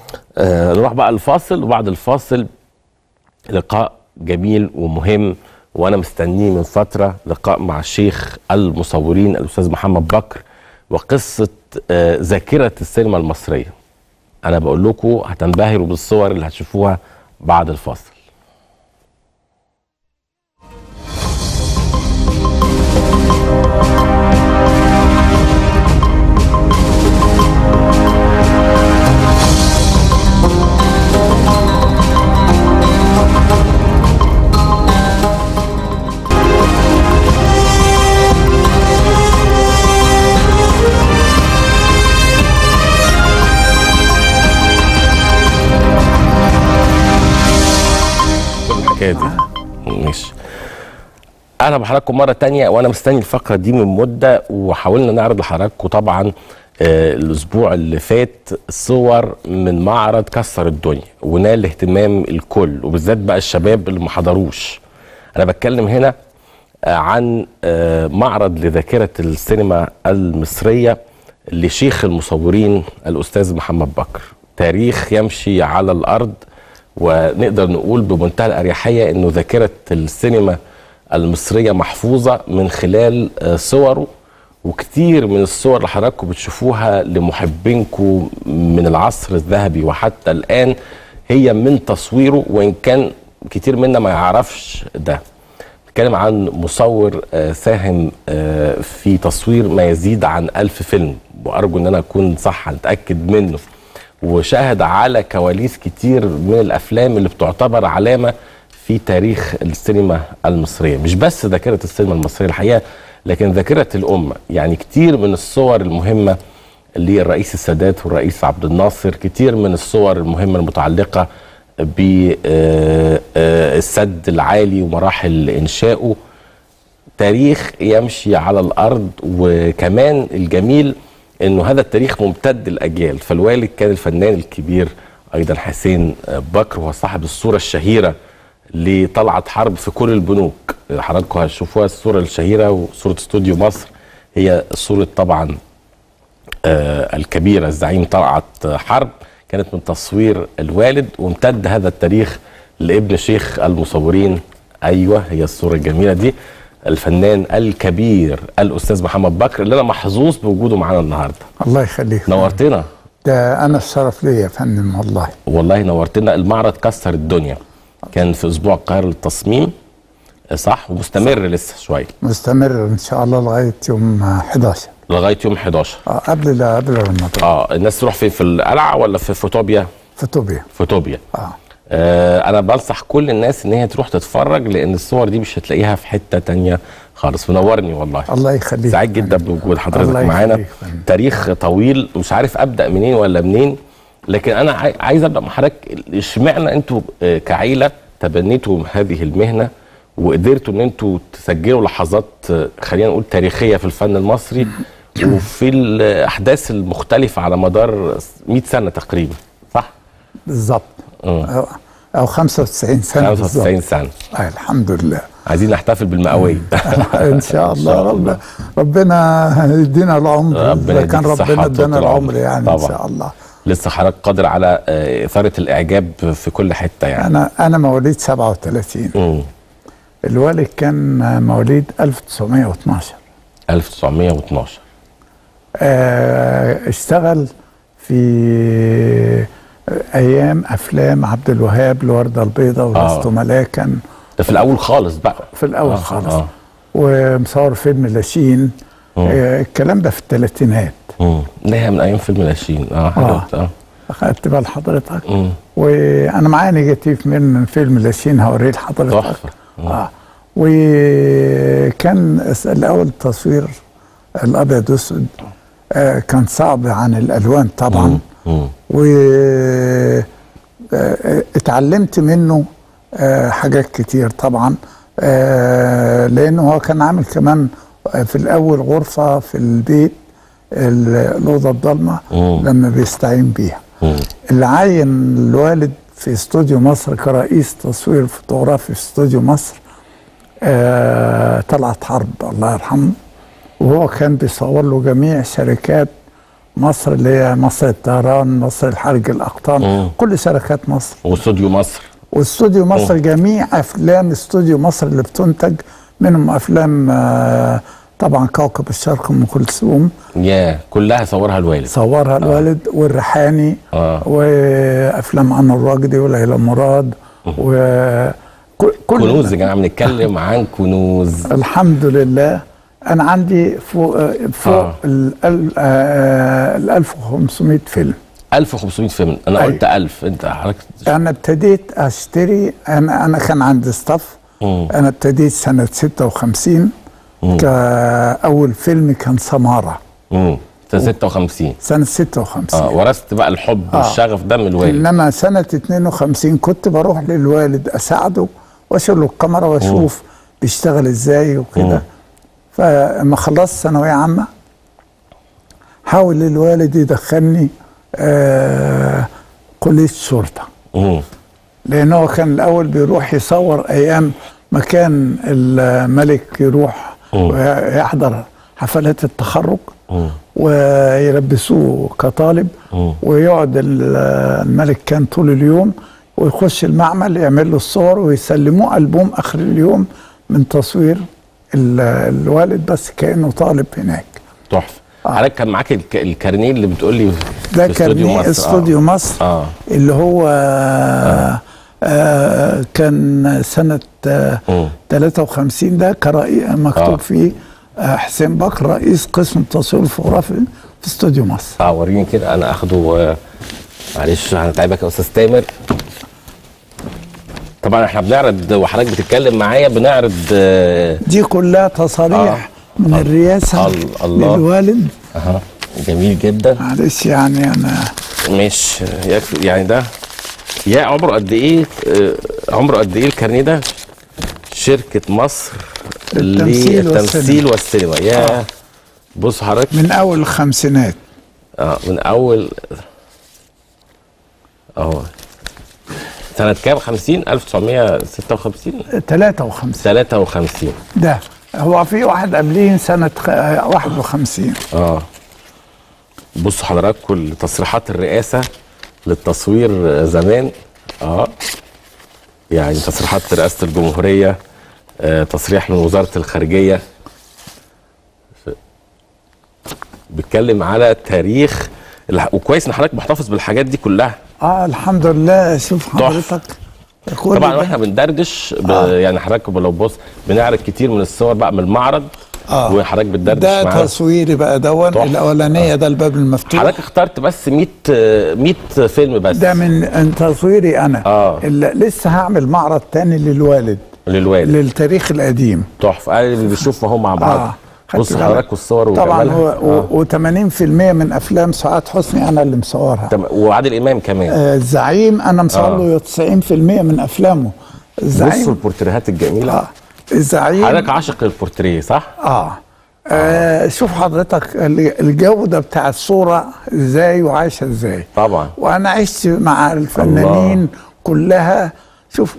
آه نروح بقى الفاصل وبعد الفاصل لقاء جميل ومهم وانا مستنيه من فتره لقاء مع الشيخ المصورين الاستاذ محمد بكر وقصه آه ذاكره السينما المصريه انا بقول لكم هتنبهروا بالصور اللي هتشوفوها بعد الفاصل كل الحكايه دي ماشي اهلا بحضراتكم مره تانية وانا مستني الفقره دي من مده وحاولنا نعرض لحضراتكم طبعا آه الاسبوع اللي فات صور من معرض كسر الدنيا ونال اهتمام الكل وبالذات بقى الشباب اللي ما حضروش انا بتكلم هنا آه عن آه معرض لذاكره السينما المصريه لشيخ المصورين الاستاذ محمد بكر تاريخ يمشي على الارض ونقدر نقول بمنتهى الاريحيه انه ذاكره السينما المصريه محفوظه من خلال آه، صوره وكتير من الصور اللي حضراتكم بتشوفوها لمحبينكم من العصر الذهبي وحتى الان هي من تصويره وان كان كتير منا ما يعرفش ده بتكلم عن مصور آه، ساهم آه، في تصوير ما يزيد عن ألف فيلم وأرجو أن أنا أكون صح أتأكد منه وشاهد على كواليس كتير من الأفلام اللي بتعتبر علامة في تاريخ السينما المصرية مش بس ذاكرة السينما المصرية الحقيقة لكن ذاكرة الأمة يعني كتير من الصور المهمة للرئيس السادات والرئيس عبد الناصر كتير من الصور المهمة المتعلقة بالسد العالي ومراحل إنشائه تاريخ يمشي على الأرض وكمان الجميل أنه هذا التاريخ ممتد الأجيال فالوالد كان الفنان الكبير أيضا حسين بكر وهو صاحب الصورة الشهيرة لطلعت حرب في كل البنوك حضراتكم هتشوفوها الصورة الشهيرة وصورة استوديو مصر هي صورة طبعا آه الكبيرة الزعيم طلعت حرب كانت من تصوير الوالد وامتد هذا التاريخ لابن شيخ المصورين ايوه هي الصوره الجميله دي الفنان الكبير الاستاذ محمد بكر اللي انا محظوظ بوجوده معانا النهارده الله يخليك نورتنا ده انا الشرف ليا يا فندم والله والله نورتنا المعرض كسر الدنيا كان في اسبوع القاهره للتصميم صح ومستمر لسه شويه مستمر ان شاء الله لغايه يوم 11 لغايه يوم 11 اه قبل لا قبل رمضان اه الناس تروح فين في القلعه ولا في فوتوبيا فوتوبيا فوتوبيا اه آه انا بنصح كل الناس ان هي تروح تتفرج لان الصور دي مش هتلاقيها في حته تانية خالص منورني والله الله يخليك سعيد جدا بوجود حضرتك الله معانا يخليك فندم. تاريخ طويل مش عارف ابدا منين ولا منين لكن انا عاي- عايز ابدا مع حضرتك اشمعنى انتوا آه، كعيله تبنيتوا هذه المهنه وقدرتوا ان انتوا تسجلوا لحظات آه، خلينا نقول تاريخيه في الفن المصري وفي الاحداث المختلفه على مدار 100 سنه تقريبا صح؟ بالظبط مم. أو, او 95 سنه 95 بالظبط. سنه آه الحمد لله عايزين نحتفل بالمئويه ان شاء الله شاء رب ربنا يدينا العمر ربنا اذا كان يديك الصحة ربنا ادانا وطول العمر العمر. يعني طبعا. ان شاء الله لسه حضرتك قادر على آه، اثاره الاعجاب في كل حته يعني انا انا مواليد 37 مم. الوالد كان مواليد 1912 1912 آه، اشتغل في ايام افلام عبد الوهاب الورده البيضاء ولست ملاكا ده في الاول خالص بقى في الاول آه، خالص آه. ومصور فيلم لاشين آه الكلام ده في الثلاثينات مم. لا هي من ايام فيلم لاشين اه حضرتك اه اخدت بال حضرتك مم. وانا معايا نيجاتيف من فيلم لاشين هوريه لحضرتك تحفه اه وكان الاول تصوير الابيض واسود آه كان صعب عن الالوان طبعا مم. و آه، اتعلمت منه آه، حاجات كتير طبعا آه، لانه هو كان عامل كمان في الاول غرفه في البيت ال- الاوضه الضلمه مم. لما بيستعين بيها مم. اللي عين الوالد في استوديو مصر كرئيس تصوير فوتوغرافي في استوديو مصر آه طلعت حرب الله يرحمه وهو كان بيصور له جميع شركات مصر اللي هي مصر الطيران مصر الحرج الاقطان مم. كل شركات مصر واستوديو مصر واستوديو مصر جميع افلام استوديو مصر اللي بتنتج منهم افلام آه طبعا كوكب الشرق ام كلثوم يا كلها صورها الوالد صورها الوالد والريحاني اه وافلام عن الراجدي وليلى مراد و كل- كل كنوز يا جماعه بنتكلم عن كنوز الحمد لله انا عندي فوق فوق آه. ال ال- آه، ال 1500 فيلم 1500 فيلم انا أيوة. قلت 1000 انت حضرتك انا ابتديت اشتري انا انا كان عندي ستاف مم. انا ابتديت سنه 56 مم. كاول فيلم كان سماره امم سنه 56 سنه 56 اه ورثت بقى الحب آه. والشغف ده من الوالد انما سنه 52 كنت بروح للوالد اساعده واشيل له الكاميرا واشوف بيشتغل ازاي وكده فلما خلصت ثانويه عامه حاول الوالد يدخلني آه كليه الشرطه مم. لان هو كان الاول بيروح يصور ايام ما كان الملك يروح ويحضر حفلات التخرج مم. ويلبسوه كطالب مم. ويقعد ال- الملك كان طول اليوم ويخش المعمل يعمل له الصور ويسلموه ألبوم آخر اليوم من تصوير ال- الوالد بس كأنه طالب هناك تحفه حضرتك كان معاك الك- الكارنيه اللي بتقول لي ده في استوديو كارنيه مصر. استوديو آه. مصر اه اللي هو آه. آه كان سنة آه مم. 53 ده كرئي مكتوب آه. فيه آه حسين بكر رئيس قسم التصوير الفوتوغرافي في استوديو مصر اه وريني كده انا اخده آه، معلش هنتعبك يا استاذ تامر طبعا احنا بنعرض وحضرتك بتتكلم معايا بنعرض آه، دي كلها تصاريح آه. من آه. الرئاسة ال- الله. للوالد اها جميل جدا معلش يعني أنا مش يكفي- يعني ده يا عمره قد ايه آه، عمره قد ايه الكارنيه ده شركة مصر للتمثيل للتمثيل والسينما يا بص حضرتك من أول الخمسينات اه من اول اهو سنة كام 50 1956 53 53 ده هو في واحد قبليه سنة خ- آه، 51 اه بصوا حضراتكم تصريحات الرئاسة للتصوير آه، زمان اه يعني تصريحات رئاسة الجمهورية آه تصريح من وزارة الخارجية ف- بيتكلم على تاريخ الح- وكويس ان حضرتك محتفظ بالحاجات دي كلها اه الحمد لله شوف حضرتك كل طبعا ده- واحنا بندردش ب... يعني حضرتك لو بص بنعرض كتير من الصور بقى من المعرض آه. وحضرتك بتدردش ده معانا تصويري بقى دون تحفة. الاولانيه ده الباب المفتوح حضرتك اخترت بس 100 آه، 100 فيلم بس ده من تصويري انا آه. اللي لسه هعمل معرض تاني للوالد للوالد للتاريخ القديم تحفه آه، اللي بيشوفوا اهو مع بعض آه. بص خدت بالك؟ حضرتك والصور طبعا وجمالها. هو و80% من افلام سعاد حسني انا اللي مصورها تم- وعادل امام كمان آه الزعيم انا مصور آه. له 90% من افلامه بصوا الزعيم البورتريهات الجميله آه. الزعيم حضرتك عاشق البورتريه صح؟ آه. آه شوف حضرتك ال- الجودة بتاع الصورة ازاي وعايشة ازاي طبعا وانا عشت مع الفنانين الله. كلها شوف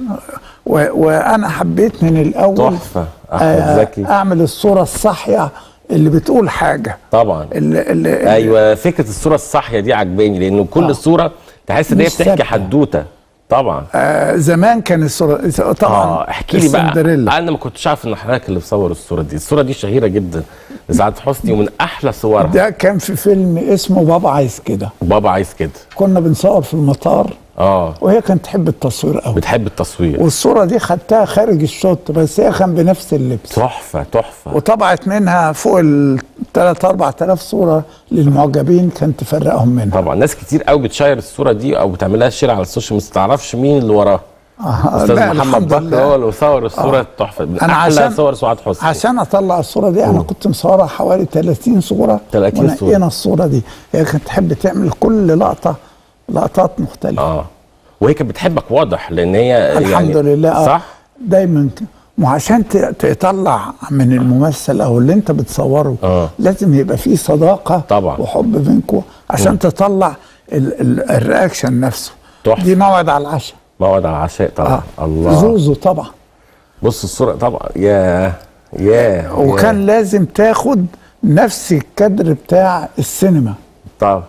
و وانا حبيت من الاول تحفه احمد زكي اعمل الصورة الصاحية اللي بتقول حاجة اللي طبعا اللي ايوه فكره الصوره الصاحيه دي عجباني لانه كل آه. صوره تحس ان هي مش بتحكي ثابتة. حدوته طبعا آه زمان كان الصورة طبعا اه احكي لي بقى السندريلا. انا ما كنتش عارف ان حضرتك اللي مصور الصوره دي الصوره دي شهيره جدا لسعاد حسني ومن احلى صورها ده كان في فيلم اسمه بابا عايز كده بابا عايز كده كنا بنصور في المطار اه وهي كانت تحب التصوير قوي بتحب التصوير والصورة دي خدتها خارج الشوط بس هي كان بنفس اللبس تحفه تحفه وطبعت منها فوق ال 3 4000 صورة للمعجبين كانت تفرقهم منها طبعا ناس كتير قوي بتشير الصوره دي او بتعمل لها شير على السوشيال ما تعرفش مين اللي وراها آه استاذ لا، محمد الحمد بكر لله. هو اللي صور الصوره التحفه من أنا احلى عشان- صور سعاد حسني عشان اطلع الصورة دي انا كنت مصورها حوالي 30 صورة 30 صورة. ونقينا الصورة دي هي كانت تحب تعمل كل لقطة لقطات مختلفة اه وهي كانت بتحبك واضح لان هي الحمد يعني لله آه. صح دايما ك- وعشان ت- تطلع من الممثل او اللي انت بتصوره آه. لازم يبقى فيه صداقه طبعا. وحب بينكم عشان تطلع ال ال الرياكشن نفسه تحفة. دي موعد على العشاء موعد على العشاء طبعا آه. الله زوزو طبعا بص الصوره طبعا يا يا وكان لازم تاخد نفس الكادر بتاع السينما طب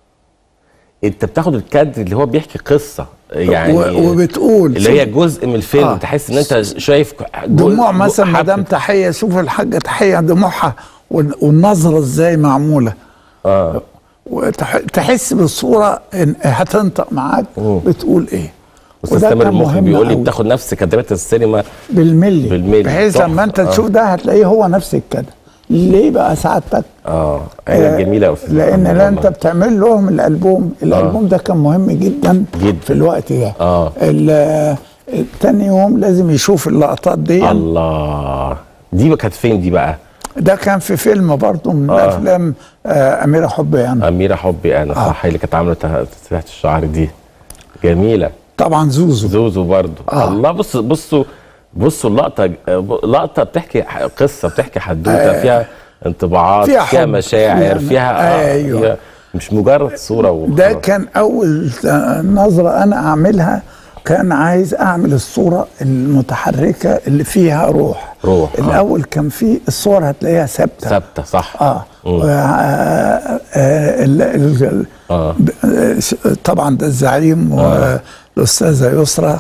انت بتاخد الكادر اللي هو بيحكي قصه يعني و- وبتقول اللي هي جزء من الفيلم آه. آه. تحس ان انت شايف جو- دموع مثلا حبة- مدام تحيه شوف الحاجه تحيه دموعها وال- والنظره ازاي معموله اه وتحس بالصوره ان هتنطق معاك مم. بتقول ايه استاذ وده تامر كان المخرج مهم بيقول لي أوي. بتاخد نفس كادرات السينما بالملي بالملي. بحيث تحفة. لما انت آه. تشوف ده هتلاقيه هو نفس الكادر ليه بقى سعادتك اه هي آه، جميله يا استاذ لان محمد لا انت والله. بتعمل لهم الالبوم الالبوم ده كان مهم جدا جدا. في الوقت ده اه ال- تاني يوم لازم يشوف اللقطات دي الله دي بقى كانت فين دي بقى ده كان في فيلم برضه من آه. افلام آه اميره حبي انا اميره حبي انا آه. صح هي اللي كانت عامله ته- تسريحه الشعر دي جميله طبعا زوزو زوزو برضو آه. الله بص بصوا بصوا اللقطه لقطه بتحكي ح- قصه بتحكي حدوته آه. فيها انطباعات فيها فيها, حب، مشاعر فيها- فيها, آه أيوة. فيها مش مجرد صوره ده وخلاص. كان اول نظره انا اعملها كان عايز اعمل الصوره المتحركه اللي فيها روح روح، آه. الاول كان في الصور هتلاقيها ثابته ثابته صح اه مم. و- آه، ال- ال- اه ب- آه، س- طبعا ده الزعيم و- الاستاذه يسرى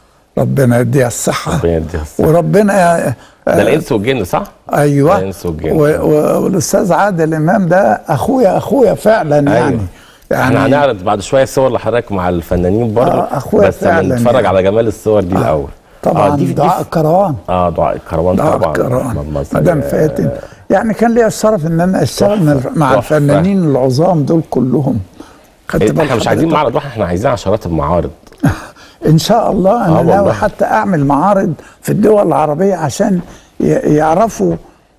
ربنا يديها الصحه ربنا يديها الصحة. وربنا ده الانس والجن صح؟ ايوه الانس والجن و- و- والاستاذ عادل امام ده اخويا اخويا فعلا يعني أيوة. احنا هنعرض بعد شويه صور لحضرتك مع الفنانين برضه آه، أخويا بس فعلاً نتفرج يعني. على جمال الصور دي الاول طبعا آه دي- دي- دعاء الكروان اه دعاء الكروان دعاء طبعا الكروان اللهم صل- مدام فاتن يعني كان ليا الشرف ان انا اشتغل مع- مع تحفة. الفنانين العظام دول كلهم خدت إيه، بال احنا مش عايزين حضرتك؟ معرض واحد احنا عايزين عشرات المعارض ان شاء الله آه انا والله. ناوي حتى اعمل معارض في الدول العربيه عشان ي- يعرفوا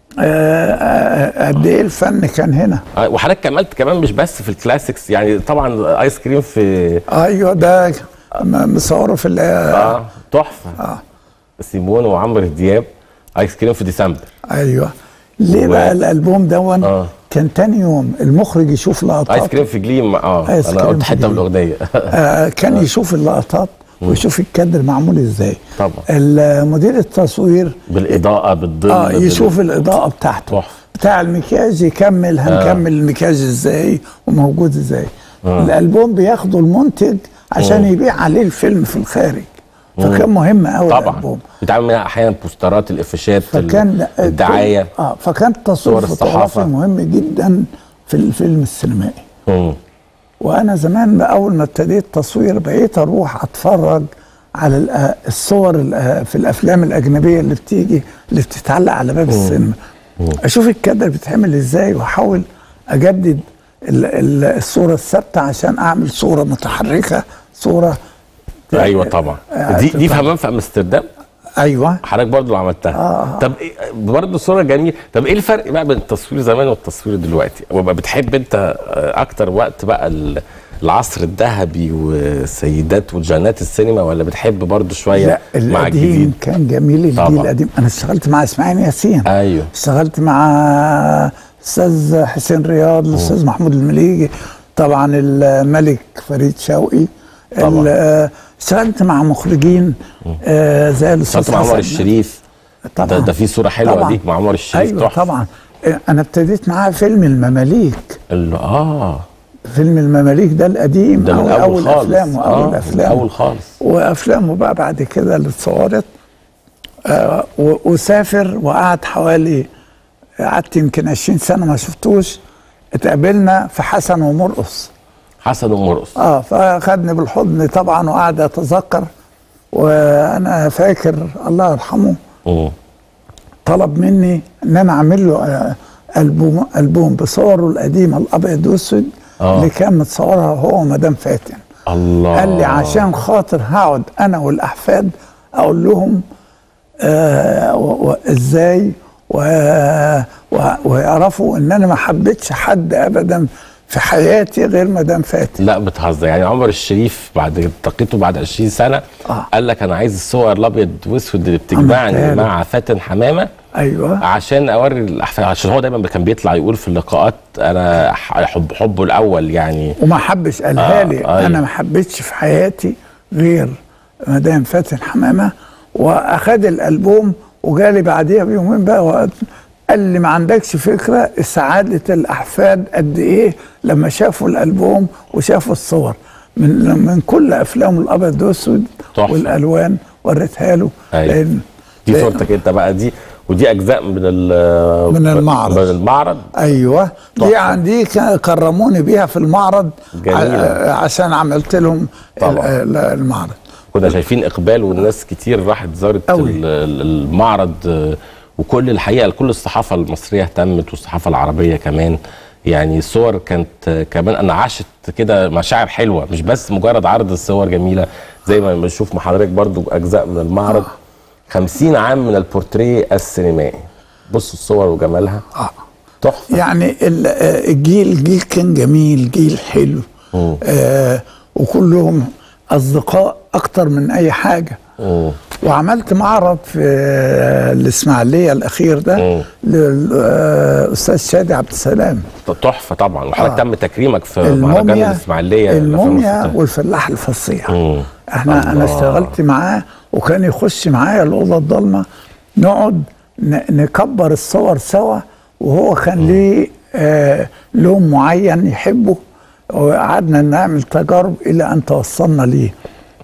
آه، آه، قد ايه الفن كان هنا آه، وحضرتك كملت كمان مش بس في الكلاسيكس يعني طبعا ايس كريم في ايوه ده م- مصوره في ال- اه تحفه آه. سيمون وعمرو دياب ايس كريم في ديسمبر ايوه ليه و- بقى الالبوم دون كان تاني يوم المخرج يشوف لقطات ايس كريم في جليم اه آيس انا كريم قلت في حته من جليم. الاغنيه آه كان يشوف اللقطات ويشوف الكادر معمول ازاي طبعا مدير التصوير بالاضاءه بالظل اه بال- يشوف الاضاءه بتاعته بتاع المكياج يكمل هنكمل المكياج ازاي وموجود ازاي آه. الالبوم بياخده المنتج عشان مم. يبيع عليه الفيلم في الخارج مم. فكان مهم قوي طبعا الالبوم بيتعمل منها احيانا بوسترات الافيشات فكان الدعايه اه فكان التصوير صور الفوتوغرافي الصحافة. مهم جدا في الفيلم السينمائي مم. وانا زمان بقى اول ما ابتديت تصوير بقيت اروح اتفرج على الأ- الصور الأ- في الافلام الاجنبيه اللي بتيجي اللي بتتعلق على باب السينما اشوف الكادر بيتعمل ازاي واحاول اجدد ال- ال- الصوره الثابته عشان اعمل صوره متحركه صوره ايوه طبعا آه، دي دي في طبعاً. حمام في امستردام ايوه حضرتك برضه اللي عملتها آه. طب إيه برضه صوره جميله طب ايه الفرق بقى بين التصوير زمان والتصوير دلوقتي وبقى بتحب انت آه، اكتر وقت بقى ال- العصر الذهبي والسيدات وجنات السينما ولا بتحب برضه شويه لا مع القديم الجديد كان جميل الجيل طبعاً. القديم انا اشتغلت مع اسماعيل ياسين ايوه اشتغلت مع استاذ حسين رياض الاستاذ محمود المليجي طبعا الملك فريد شوقي طبعاً. ال- اشتغلت مع مخرجين آه زي الاستاذ اشتغلت مع عمر حسن. الشريف طبعاً. ده, ده في صوره حلوه طبعاً. ديك مع عمر الشريف ايوه تحفة. طبعا آه، انا ابتديت معاه فيلم المماليك ال- اه فيلم المماليك ده القديم ده من أول, اول اول خالص افلامه آه، اول من افلامه اول خالص وافلامه بقى بعد كده اللي اتصورت آه و- وسافر وقعد حوالي قعدت يمكن 20 سنه ما شفتوش اتقابلنا في حسن ومرقص حسن ومرقص اه فخدني بالحضن طبعا وقعد يتذكر وانا فاكر الله يرحمه مم. طلب مني ان انا اعمل له آه، البوم البوم بصوره القديمه الابيض والاسود آه. اللي كان متصورها هو ومدام فاتن الله قال لي عشان خاطر هقعد انا والاحفاد اقول لهم آه و- و- ازاي و- و- ويعرفوا ان انا ما حبيتش حد ابدا في حياتي غير مدام فاتن لا بتهزر يعني عمر الشريف بعد التقيته بعد 20 سنه آه. قال لك انا عايز الصور الابيض واسود اللي عملتها بتجمعني له. مع فاتن حمامه ايوه عشان اوري الاحفاد عشان هو دايما كان بيطلع يقول في اللقاءات انا ح- حب حبه الاول يعني وما حبش قالها آه، لي أيوة. انا ما حبيتش في حياتي غير مدام فاتن حمامه واخد الالبوم وجالي بعديها بيومين بقى وقال قال لي ما عندكش فكره سعاده الاحفاد قد ايه لما شافوا الالبوم وشافوا الصور من من كل افلامه الابيض والاسود تحفة. والالوان وريتها له أيوة. لأن دي لأن- صورتك انت بقى دي ودي اجزاء من ال- من المعرض. من المعرض ايوه دي عندي ك- كرموني بيها في المعرض جميلة. ع- عشان عملت لهم طبعا. ال- ال- المعرض كنا شايفين اقبال والناس كتير راحت زارت أوي. ال- ال- المعرض آه، وكل الحقيقه كل الصحافه المصريه اهتمت والصحافه العربيه كمان يعني الصور كانت آه، كمان انا عاشت كده مشاعر حلوه مش بس مجرد عرض الصور جميله زي ما بنشوف مع حضرتك برضو اجزاء من المعرض 50 عام من البورتريه السينمائي بصوا الصور وجمالها اه تحفه يعني ال- آه، الجيل الجيل كان جميل جيل حلو آه وكلهم اصدقاء اكتر من اي حاجه مم. وعملت معرض في آه، الاسماعيليه الاخير ده للاستاذ شادي عبد السلام تحفه طبعا وحضرتك آه. تم تكريمك في مهرجان الموميا الاسماعيليه للأفلام الموميا والفساتين. والفلاح الفصيح مم. احنا انا الله. اشتغلت معاه وكان يخش معايا الاوضه الضلمه نقعد ن- نكبر الصور سوا وهو كان ليه آه لون معين يحبه وقعدنا نعمل تجارب الى ان توصلنا ليه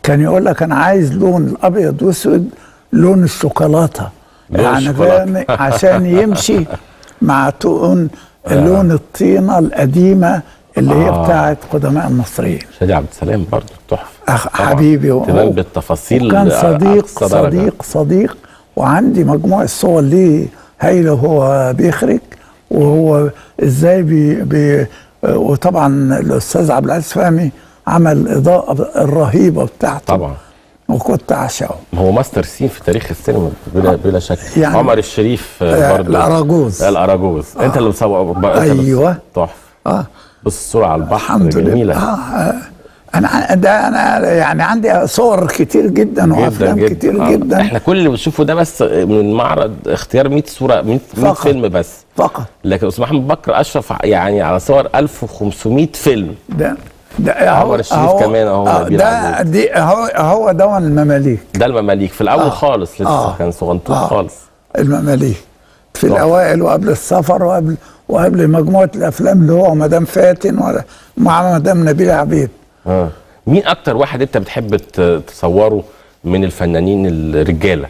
كان يقول لك انا عايز لون الابيض واسود لون الشوكولاته لون يعني الشوكولاتة. فاهم عشان يمشي مع تون لون الطينه القديمه اللي هي آه. بتاعت قدماء المصريين شادي عبد السلام برضه تحفه أخ طبعاً. حبيبي و- تبان بالتفاصيل وكان صديق لأقصى درجة. صديق صديق وعندي مجموعة صور ليه هايلة وهو بيخرج وهو ازاي بي بي وطبعا الاستاذ عبد العزيز فهمي عمل الاضاءة الرهيبة بتاعته طبعا وكنت اعشقه هو ماستر سين في تاريخ السينما بلا بلا شك يعني- عمر الشريف آه، آه، برضه الأراجوز. الاراجوز انت اللي مصور بقى- أنت اللي- أيوة. تحفه اه بص الصوره على البحر الحمد جميله لله آه آه. انا ع- ده انا يعني عندي صور كتير جدا جدا وافلام جدا كتير آه. جدا احنا كل اللي بنشوفه ده بس من معرض اختيار 100 صوره 100 100 فقط. فيلم بس فقط لكن استاذ محمد بكر اشرف ع- يعني على صور 1500 فيلم ده ده عمر الشريف كمان أهو آه، نبيل ده عزيز. دي هو هو دون المماليك ده المماليك في الاول آه. خالص لسه آه. كان صغنطوط آه. خالص المماليك في طبعا. الاوائل وقبل السفر وقبل وقبل مجموعه الافلام اللي هو مدام فاتن ولا- مع مدام نبيله عبيد اه مين اكتر واحد انت بتحب ت- تصوره من الفنانين الرجاله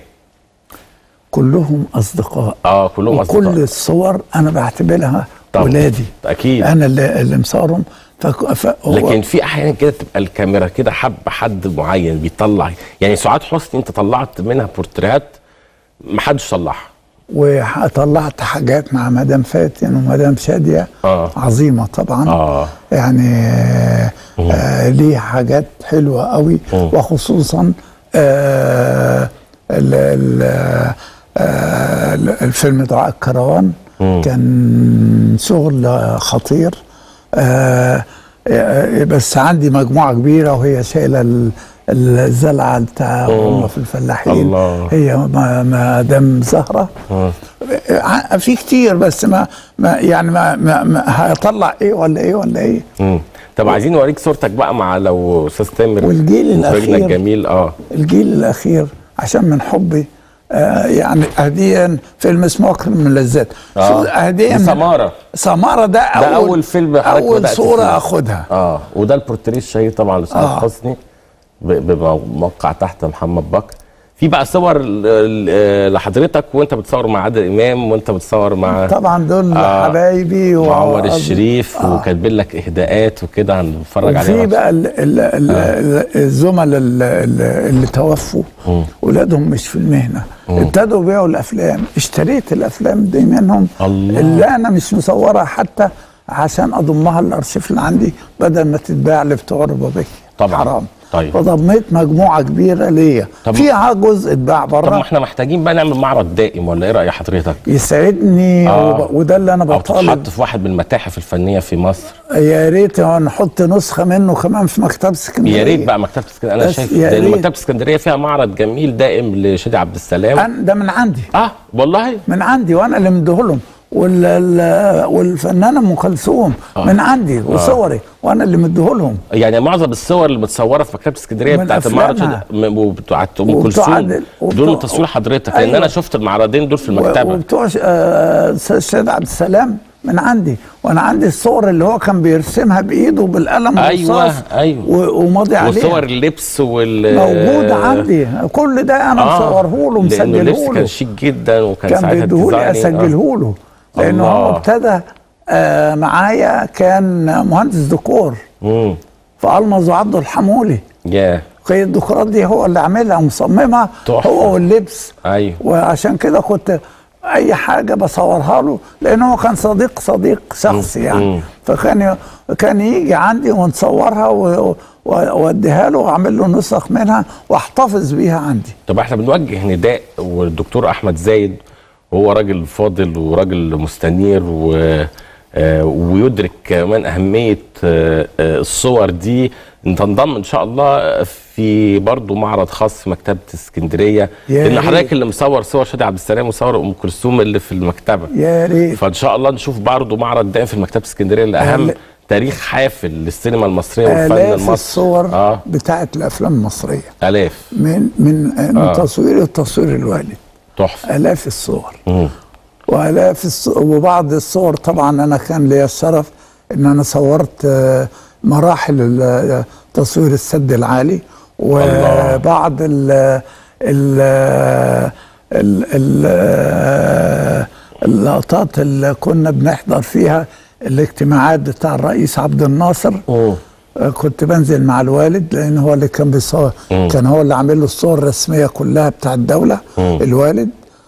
كلهم اصدقاء اه كلهم وكل اصدقاء الصور انا بعتبرها طبعا. ولادي اكيد انا اللي, اللي مصورهم فك- فهو- لكن في احيانا كده تبقى الكاميرا كده حب حد معين بيطلع يعني سعاد حسني انت طلعت منها بورتريهات ما حدش طلعها وطلعت حاجات مع مدام فاتن ومدام شاديه آه. عظيمه طبعا اه يعني آه آه ليه حاجات حلوه قوي مم. وخصوصا آه ال ال آه الفيلم دعاء الكروان مم. كان شغل خطير آه آه، بس عندي مجموعه كبيره وهي شايله ال- الزلعه بتاع هم في الفلاحين الله. هي ما- مدام زهره آه. ع- في كتير بس ما, ما يعني ما, ما, ما هيطلع ايه ولا ايه ولا ايه مم. طب عايزين نوريك صورتك بقى مع لو استاذ تامر والجيل مخرجنا الأخير. الجميل اه الجيل الاخير عشان من حبي آه يعني هديا فيلم اسمه اكرم من اللذات اه هديا دي من- سماره سماره ده اول ده اول فيلم حضرتك اول بدأت صوره فيه. اخدها اه وده البورتريه الشهير طبعا لسعاد آه. حسني ب- بموقع تحت محمد بكر في بقى صور ل- ل- لحضرتك وانت بتصور مع عادل امام وانت بتصور مع طبعا دول آه. حبايبي مع عمر الشريف آه. وكاتبين لك اهداءات وكده هنتفرج عليها في بقى ال- ال- ال- الزملاء ال- ال- اللي توفوا مم. ولادهم مش في المهنه مم. ابتدوا يبيعوا الافلام اشتريت الافلام دي منهم الله. اللي انا مش مصورها حتى عشان اضمها الارشيف اللي عندي بدل ما تتباع لبتوع الربابيه طبعا. حرام طيب. فضميت مجموعه كبيره ليا طب- فيها جزء اتباع طب ما بره احنا محتاجين بقى نعمل معرض دائم ولا ايه راي حضرتك؟ يسعدني آه. وب- وده اللي انا او بطالب تتحط في واحد من المتاحف الفنيه في مصر يا ريت نحط نسخه منه كمان في مكتبه اسكندريه يا ريت بقى مكتبه اسكندريه انا بس شايف يا لان ريت. مكتبه اسكندريه فيها معرض جميل دائم لشادي عبد السلام أنا ده من عندي اه والله من عندي وانا اللي مديهولهم وال ال- والفنانه ام كلثوم آه. من عندي وصوري وانا اللي مديهولهم يعني معظم الصور اللي متصوره في مكتبه اسكندريه من بتاعت المعرض أفلامها. شد- م- وبتاعت ام وبتوع كلثوم عادل- وبتوع- دول من تصوير حضرتك لان أيوة. انا شفت المعرضين دول في و- المكتبه وبتوع ش- آه، استاذ شهيد عبد السلام من عندي وانا عندي الصور اللي هو كان بيرسمها بايده بالقلم ايوه الرصاص ايوه و- وماضي عليها وصور اللبس وال موجوده عندي كل ده انا مصوره له لانه اللبس مسجله كان له شيك جدا وكان كان ساعتها بيديهولي الديزاين، آه. اسجله له لان الله. هو ابتدى آه معايا كان مهندس ديكور امم فالمظ عبد الحمولي يا هي الديكورات دي هو اللي عاملها ومصممها تحفة. هو واللبس ايوه وعشان كده كنت اي حاجه بصورها له لان هو كان صديق صديق شخصي مم. يعني فكان كان يجي عندي ونصورها و- و- واديها له واعمل له نسخ منها واحتفظ بيها عندي طب احنا بنوجه نداء والدكتور احمد زايد وهو راجل فاضل وراجل مستنير و آه، ويدرك كمان اهميه آه، آه، الصور دي ان تنضم ان شاء الله في برضه معرض خاص في مكتبه اسكندريه يا لان ريت. حضرتك اللي مصور صور شادي عبد السلام وصور ام كلثوم اللي في المكتبه يا ريت فان شاء الله نشوف برضه معرض دائم في مكتبه اسكندريه لاهم آل- تاريخ حافل للسينما المصريه والفن الاف المصري الصور اه بتاعت الافلام المصريه الاف من من من آه. تصوير التصوير الوالد تحفه الاف الصور مم. والاف الص... وبعض الصور طبعا انا كان لي الشرف ان انا صورت آه، مراحل ال- تصوير السد العالي وبعض ال ال ال ال اللقطات اللي كنا بنحضر فيها الاجتماعات بتاع الرئيس عبد الناصر أوه. كنت بنزل مع الوالد لان هو اللي كان بيصور كان هو اللي عامل له الصور الرسميه كلها بتاع الدوله الوالد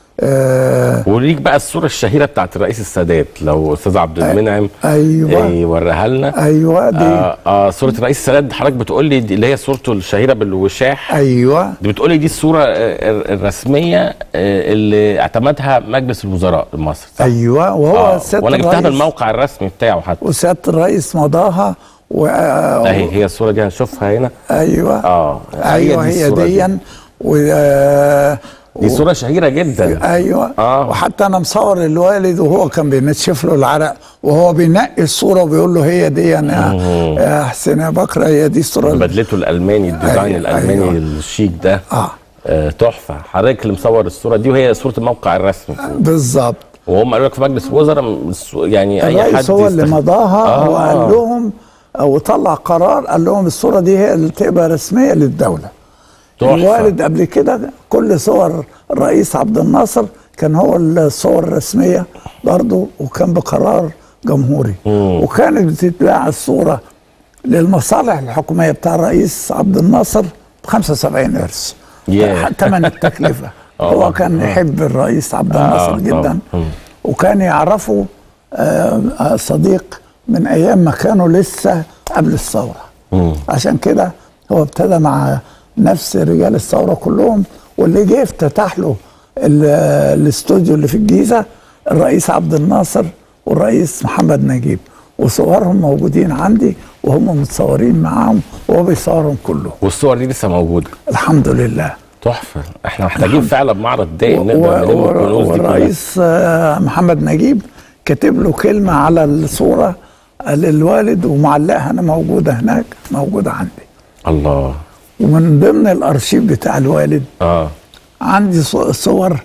آه وليك بقى الصوره الشهيره بتاعت الرئيس السادات لو استاذ عبد المنعم ايوه يوريها لنا ايوه دي آه, اه صوره الرئيس السادات حضرتك بتقول لي دي اللي هي صورته الشهيره بالوشاح ايوه دي بتقول لي دي الصوره آه، الرسميه آه، اللي اعتمدها مجلس الوزراء مصر صح؟ ايوه وهو آه. سياده وانا جبتها الرئيس بالموقع الرسمي بتاعه حتى وسياده الرئيس مضاها و... اهي هي الصوره دي هنشوفها هنا ايوه اه ايوه هي الصورة ديا و... آه، دي صوره شهيره جدا ايوه آه. وحتى انا مصور الوالد وهو كان بينشف له العرق وهو بينقي الصوره وبيقول له هي دي يا يا حسين يا بكر هي دي الصوره اللي- بدلته الالماني الديزاين أيوة، الالماني أيوة. الشيك ده اه آه، تحفه حضرتك اللي مصور الصوره دي وهي صوره الموقع الرسمي بالظبط وهم قالوا لك في مجلس الوزراء م- يعني اي حد الرئيس هو اللي يستخدم- مضاها آه. وقال لهم وطلع قرار قال لهم الصوره دي هي اللي تبقى رسميه للدوله تحفة. الوالد قبل كده كل صور الرئيس عبد الناصر كان هو الصور الرسميه برضه وكان بقرار جمهوري وكانت بتتباع الصوره للمصالح الحكوميه بتاع الرئيس عبد الناصر ب 75 قرش ياه. ثمن التكلفه آه. هو كان آه. يحب الرئيس عبد آه، الناصر طبعاً. جدا مم. وكان يعرفه آه، آه، صديق من ايام ما كانوا لسه قبل الثوره مم. عشان كده هو ابتدى مع نفس رجال الثوره كلهم واللي جه افتتح له ال- الاستوديو اللي في الجيزه الرئيس عبد الناصر والرئيس محمد نجيب وصورهم موجودين عندي وهم متصورين معاهم وهو بيصورهم كلهم والصور دي لسه موجوده الحمد لله تحفه احنا محتاجين فعلا معرض دائم و- نقدر نلم و- الكنوز دي كلها والرئيس آه، محمد نجيب كاتب له كلمة على الصورة للوالد ومعلقها أنا موجودة هناك موجودة عندي الله ومن ضمن الأرشيف بتاع الوالد اه عندي صو- صور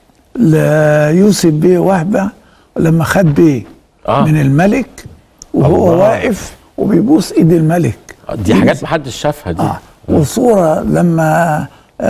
ليوسف بيه وهبة لما خد بيه آه. من الملك وهو الله. واقف وبيبوس ايد الملك دي حاجات محدش شافها دي آه. وصورة لما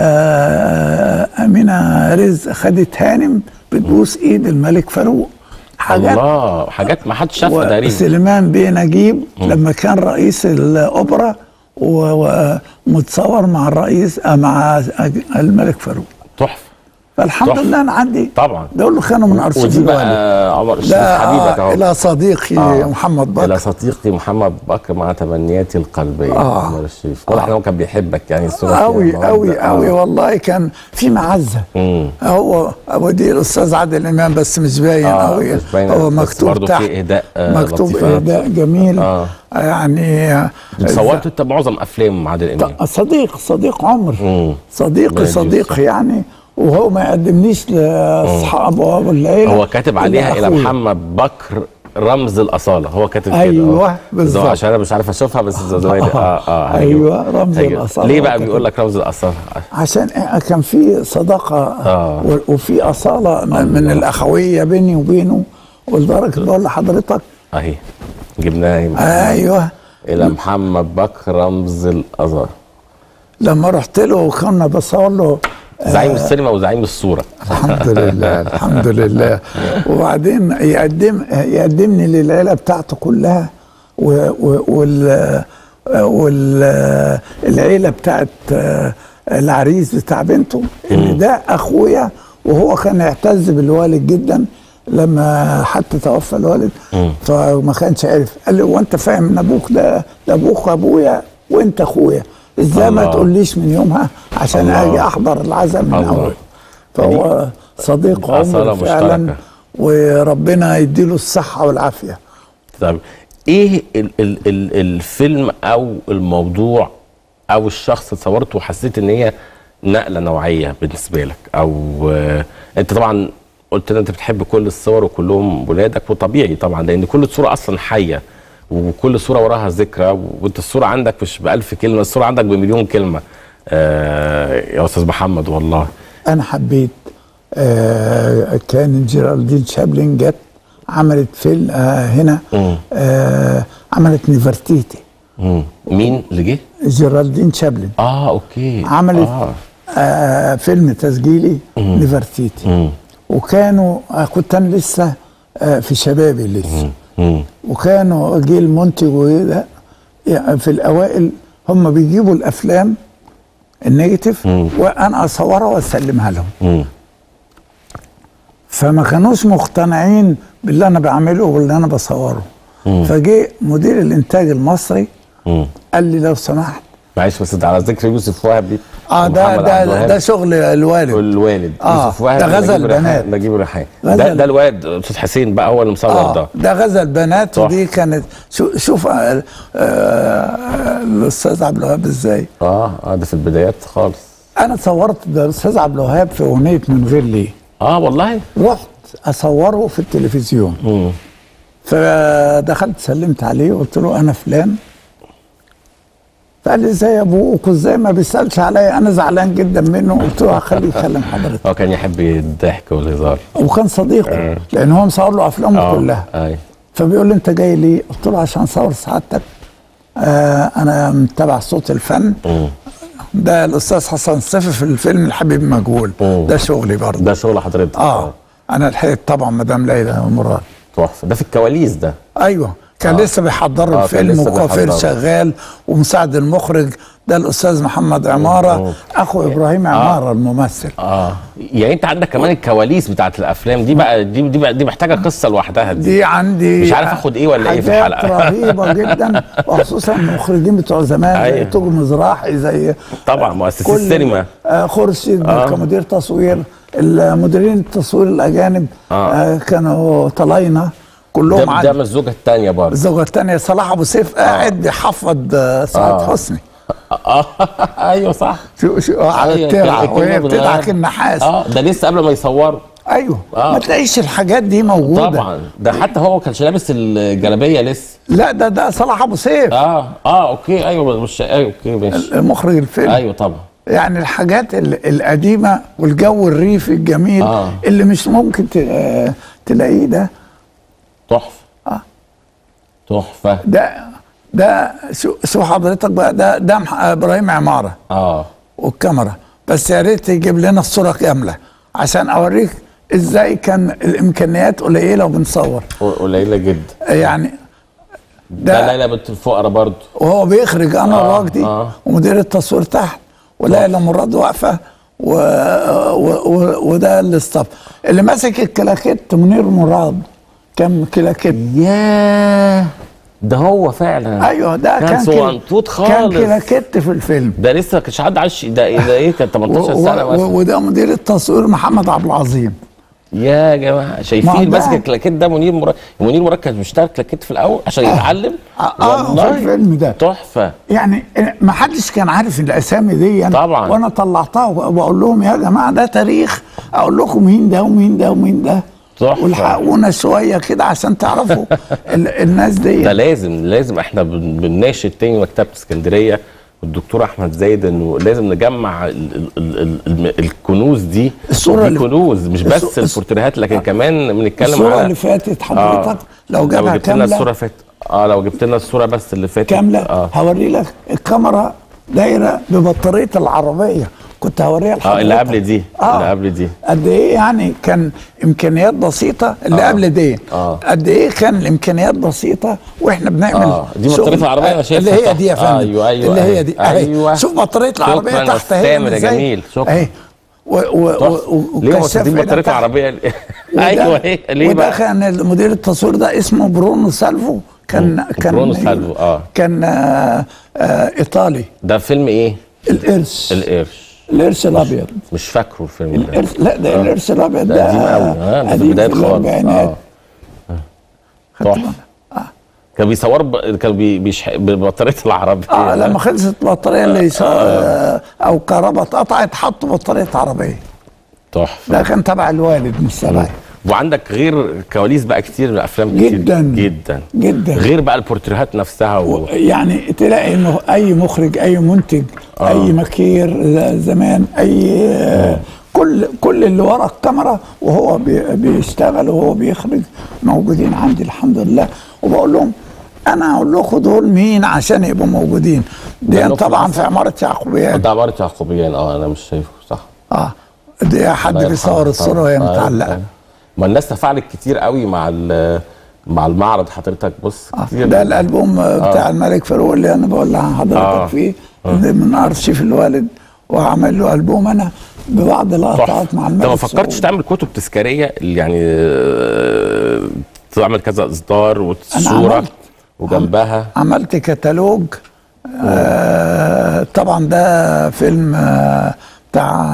آه أمينة رزق خدت هانم بتبوس إيد الملك فاروق حاجات الله حاجات محدش شافها تقريبا وسليمان بيه نجيب لما كان رئيس الأوبرا و- ومتصور مع الرئيس آه، مع الملك فاروق تحفه فالحمد تحفة. لله أنا عندي طبعا دول كانوا من أرشيف ودي الوالد بقى عمر الشريف ده حبيبك آه اهو إلى صديقي آه. محمد الى بكر صديقي محمد بكر مع تمنياتي القلبيه آه. عمر الشريف واضح ان هو كان بيحبك يعني الصوره فيها قوي مودة. قوي آه. قوي والله كان في معزه مم. هو ابو دي الاستاذ عادل امام بس مش باين آه، قوي مش باين، هو بس مكتوب برضه في تحت إهداء، آه، مكتوب لطيف. اهداء جميل آه. يعني صورت انت معظم افلام عادل امام صديق صديق عمر مم. صديقي ربنا صديق يديله يعني وهو ما يقدمنيش لاصحابه والعيله هو كاتب عليها إلا الى أخويا. محمد بكر رمز الاصاله هو كاتب كده أيوة، آه. بالظبط. ده عشان انا مش عارف اشوفها بس زمايلي اه اه أيوة، رمز هيجيب. الأصالة ليه هو بقى كاتب. بيقول لك رمز الاصاله عشان كان في صداقه آه. و- وفي اصاله من- من الاخويه بيني وبينه ولدرجه بقول لحضرتك اهي جبناها هنا. ايوه الى محمد بكر رمز الاصاله لما رحت له وكنا بصور له زعيم السينما وزعيم الصوره الحمد لله الحمد لله وبعدين يقدم يقدمني للعيله بتاعته كلها و- و- وال والعيله بتاعت العريس بتاع بنته ان ده اخويا وهو كان يعتز بالوالد جدا لما حتى توفى الوالد فما كانش عارف قال لي هو انت فاهم ان ابوك ده ده ابوك ابويا وانت اخويا ازاي ما الله. تقوليش من يومها عشان الله. اجي احضر العزاء من الله. اول فهو صديق أصالة عمر فعلا مشتركة. وربنا يديله الصحه والعافيه طب ايه ال ال ال الفيلم او الموضوع او الشخص اللي صورته وحسيت ان هي نقله نوعيه بالنسبه لك او آه انت طبعا قلت ان انت بتحب كل الصور وكلهم ولادك وطبيعي طبعا لان كل صوره اصلا حيه وكل صوره وراها ذكرى وانت الصوره عندك مش بألف كلمه الصوره عندك بمليون كلمه آه يا استاذ محمد والله انا حبيت آه كان جيرالدين شابلين جت عملت فيلم آه هنا مم. آه عملت نيفرتيتي مم. مين اللي جه؟ جيرالدين شابلن اه اوكي عملت آه. آه فيلم تسجيلي نيفرتيتي مم. وكانوا آه كنت انا لسه آه في شبابي لسه مم. وكانوا جه المنتج وده يعني في الاوائل هم بيجيبوا الافلام النيجاتيف وانا اصورها واسلمها لهم مم. فما كانوش مقتنعين باللي انا بعمله واللي انا بصوره فجه مدير الانتاج المصري مم. قال لي لو سمحت معلش بس ده على ذكر يوسف وهبي اه ده ومحمد عبد ده الوهاب. ده شغل الوالد الوالد آه، يوسف وهبي ده غزل نجيب ريحان- بنات. نجيب ريحان غزل. ده ده الواد استاذ حسين بقى هو اللي مصور اه ده ده غزل بنات صح. ودي كانت شو شوف آه آه الاستاذ عبد الوهاب ازاي اه اه ده في البدايات خالص انا صورت ده الاستاذ عبد الوهاب في اغنيه من غير ليه اه والله رحت اصوره في التلفزيون مم. فدخلت سلمت عليه وقلت له انا فلان فقال لي ازاي ابوك وازاي ما بيسالش عليا انا زعلان جدا منه قلت له هخليه يكلم حضرتك هو كان يحب الضحك والهزار وكان صديقه لان هو مصور له افلامه اه كلها اي فبيقول لي انت جاي ليه؟ قلت له عشان اصور سعادتك آه انا متابع صوت الفن مم. ده الاستاذ حسن صفي في الفيلم الحبيب مجهول مم. ده شغلي برضه ده شغل حضرتك اه انا لحقت طبعا مدام ليلى مراد تحفه ده في الكواليس ده ايوه كان آه. لسه بيحضروا آه، كان الفيلم لسه وكوافير بيحضروا. شغال ومساعد المخرج ده الاستاذ محمد عماره اخو ابراهيم عماره الممثل اه يعني انت عندك كمان الكواليس بتاعت الافلام دي بقى دي دي بقى دي محتاجه قصه لوحدها دي دي عندي مش عارف اخد ايه ولا ايه في حاجات الحلقه رهيبه جدا وخصوصا المخرجين بتوع زمان زي أيوة. توج مزراحي زي طبعا مؤسسي كل- السينما آه خورشيد آه. كمدير تصوير المديرين التصوير الاجانب آه. آه كانوا طلاينه كلهم ده, ده عندي من الزوجه الثانيه برضه الزوجه الثانيه صلاح ابو سيف قاعد بيحفظ آه سعاد آه. حسني اه ايوه صح شو شو قاعدة أيوة، تلعب كان- وهي كان بتدعك بتغير. النحاس اه ده لسه قبل ما يصوروا ايوه آه. ما تلاقيش الحاجات دي موجوده طبعا ده حتى هو ما كانش لابس الجلابيه لسه لا ده ده صلاح ابو سيف اه اه اوكي ايوه مش ايوه اوكي ماشي مخرج الفيلم ايوه طبعا يعني الحاجات ال- القديمه والجو الريفي الجميل آه. اللي مش ممكن ت- آه، تلاقيه ده تحفه آه. تحفه ده ده شو شو حضرتك بقى ده ده مح- ابراهيم عماره اه والكاميرا بس يا ريت تجيب لنا الصوره كامله عشان اوريك ازاي كان الامكانيات قليله وبنصور قليله جدا يعني ده ده ليلى بنت الفقراء برضه وهو بيخرج انا آه، الراجدي آه. ومدير التصوير تحت وليلى مراد واقفه و... و... و... وده الاستاف اللي ماسك الكلاكيت منير مراد كان كلاكيت ياه ده هو فعلا ايوه ده كان كان كلا- صغنطوط كان خالص كلاكيت في الفيلم ده لسه ما كانش حد عايش ده ايه ده ايه كان 18 و... سنه و... مثلا وده مدير التصوير محمد عبد العظيم يا جماعه ما شايفين هو اللي ده- ماسك الكلاكيت ده منير مراد منير مراد كان بيشتغل كلاكيت في الاول عشان يتعلم اه, آه في والله الفيلم ده تحفه يعني ما حدش كان عارف الاسامي دي يعني طبعا. وانا طلعتها وبقول لهم يا جماعه ده تاريخ اقول لكم مين ده ومين ده ومين ده تحفة. والحقونا شويه كده عشان تعرفوا ال- الناس دي ده لازم لازم احنا بن- بنناشد تاني مكتبه اسكندريه والدكتور احمد زايد انه لازم نجمع ال ال ال ال الكنوز دي الصورة دي اللي- كنوز مش بس الص- البورتريهات لكن كمان بنتكلم الصوره على اللي فاتت حضرتك لو جابها جبت لنا الصوره كامله فات اه لو جبت لنا الصوره بس اللي فاتت كامله اه هوري لك الكاميرا دايره ببطاريه العربيه كنت هوريها لحضرتك اه اللي قبل دي آه. اللي قبل دي قد ايه يعني كان امكانيات بسيطه اللي آه. قبل دي آه. قد ايه كان الامكانيات بسيطه واحنا بنعمل آه. دي شغل. بطارية العربية أنا آه، شايفها اللي هي تحت. دي يا فندم أيوة، أيوة، اللي هي أيوة. دي أهي. أيوة. شوف بطاريه العربيه شكراً تحت اهي أستاذ عاملة تامر، إزاي. جميل. شكراً. اهي و و و و ليه وكشاف واخدين هنا بطاريه تحت. العربيه وده- ايوه ايه ليه وده بقى كان مدير التصوير ده اسمه برونو سالفو كان مم. كان برونو سالفو، آه. كان آه آه ايطالي ده فيلم ايه القرش القرش القرش الابيض مش فاكره الفيلم ده القرش لا ده آه. القرش الابيض ده ده قديم قوي اه ده في قديم البدايات في خالص الأربعينات. اه تحفه كان بيصور ب... كان بي... بيشح... ببطاريه العربيه اه لما خلصت البطاريه اللي يص... آه او كهرباء اتقطعت حطوا بطاريه عربيه تحفه ده كان تبع الوالد مش تبعي وعندك غير كواليس بقى كتير من افلام كتير جداً. جدا جدا غير بقى البورتريهات نفسها و... يعني تلاقي انه اي مخرج اي منتج آه. اي مكير ز- زمان اي آه. كل كل اللي ورا الكاميرا وهو بي- بيشتغل وهو بيخرج موجودين عندي الحمد لله وبقول لهم انا اقول لكم دول مين عشان يبقوا موجودين دي لأنه في طبعا الأصل- في عماره يعقوبيان ده عباره يعقوبيان اه انا مش شايفه صح اه دي حد الله يرحمه بيصور الصوره طبعاً. وهي آه، متعلقه آه. ما الناس تفاعلت كتير قوي مع ال- مع المعرض حضرتك بص كتير ده الالبوم بتاع الملك فاروق اللي انا بقول لحضرتك آه. فيه ده من ارشيف الوالد وعمل له البوم انا ببعض اللقطات مع انت الملك ما فكرتش فاروق. تعمل كتب تذكاريه اللي يعني آه، تعمل كذا اصدار وصوره عملت. وجنبها عملت كتالوج آه طبعا ده فيلم آه بتاع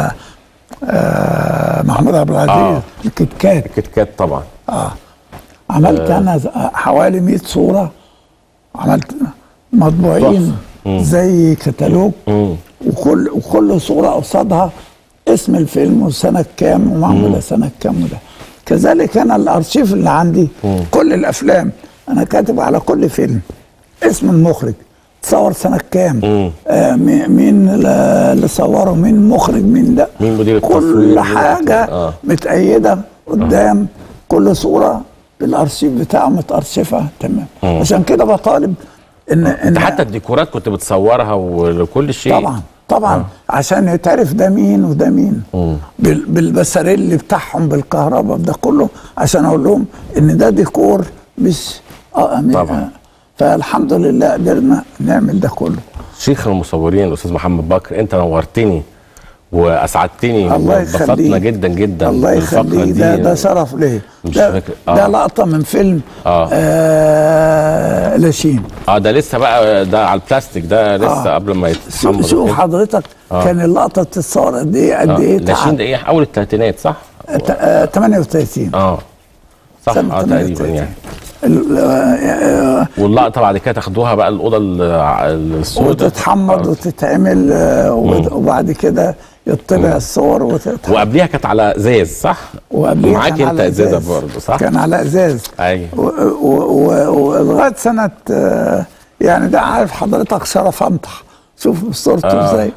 آه محمود عبد العزيز آه. الكيت كات كيت كات طبعا اه عملت آه. انا ز- حوالي 100 صوره عملت مطبوعين مم. زي كتالوج مم. وكل وكل صوره قصادها اسم الفيلم وسنه كام ومعموله سنه كام وده كذلك انا الارشيف اللي عندي كل الافلام انا كاتب على كل فيلم اسم المخرج تصور سنه كام آه مي- مين اللي اللي صوره مين مخرج مين ده مين مدير التصوير كل مين حاجه الأكتر؟ آه. متأيدة قدام كل صورة الأرشيف بتاعه متأرشفة تمام مم. عشان كده بطالب إن انت إن حتى الديكورات كنت بتصورها وكل شيء طبعا طبعا عشان يتعرف ده مين وده مين بال- بالبساريل بتاعهم بالكهرباء بده كله عشان اقول لهم ان ده ديكور مش اه م- طبعا. آه. فالحمد لله قدرنا نعمل ده كله شيخ المصورين الاستاذ محمد بكر انت نورتني واسعدتني الله وانبسطنا يخليك. جدا جدا الله بالفقرة يخليك ده دي. ده شرف ليه مش ده, فاكر. ده آه. لقطه من فيلم آه. آه لاشين اه ده لسه بقى ده على البلاستيك ده لسه آه. قبل ما يتحمل شوف وكده. حضرتك آه. كان اللقطه بتتصور قد ايه قد آه. ايه لاشين ده ايه اول الثلاثينات صح؟ ت- آه، 38 اه صح سنة اه تقريبا 38. يعني ال- آه، واللقطه بعد كده تاخدوها بقى الاوضه ال- السوداء وتتحمض وتتعمل آه، وبعد- وبعد كده يطبع الصور وتتحمض وقبليها كانت على ازاز صح؟ وقبليها معاك كان انت على ازازه إزاز. برضه صح؟ كان على ازاز ايوه و- و- و- ولغايه سنه آه، يعني ده عارف حضرتك شرف امطح شوف صورته ازاي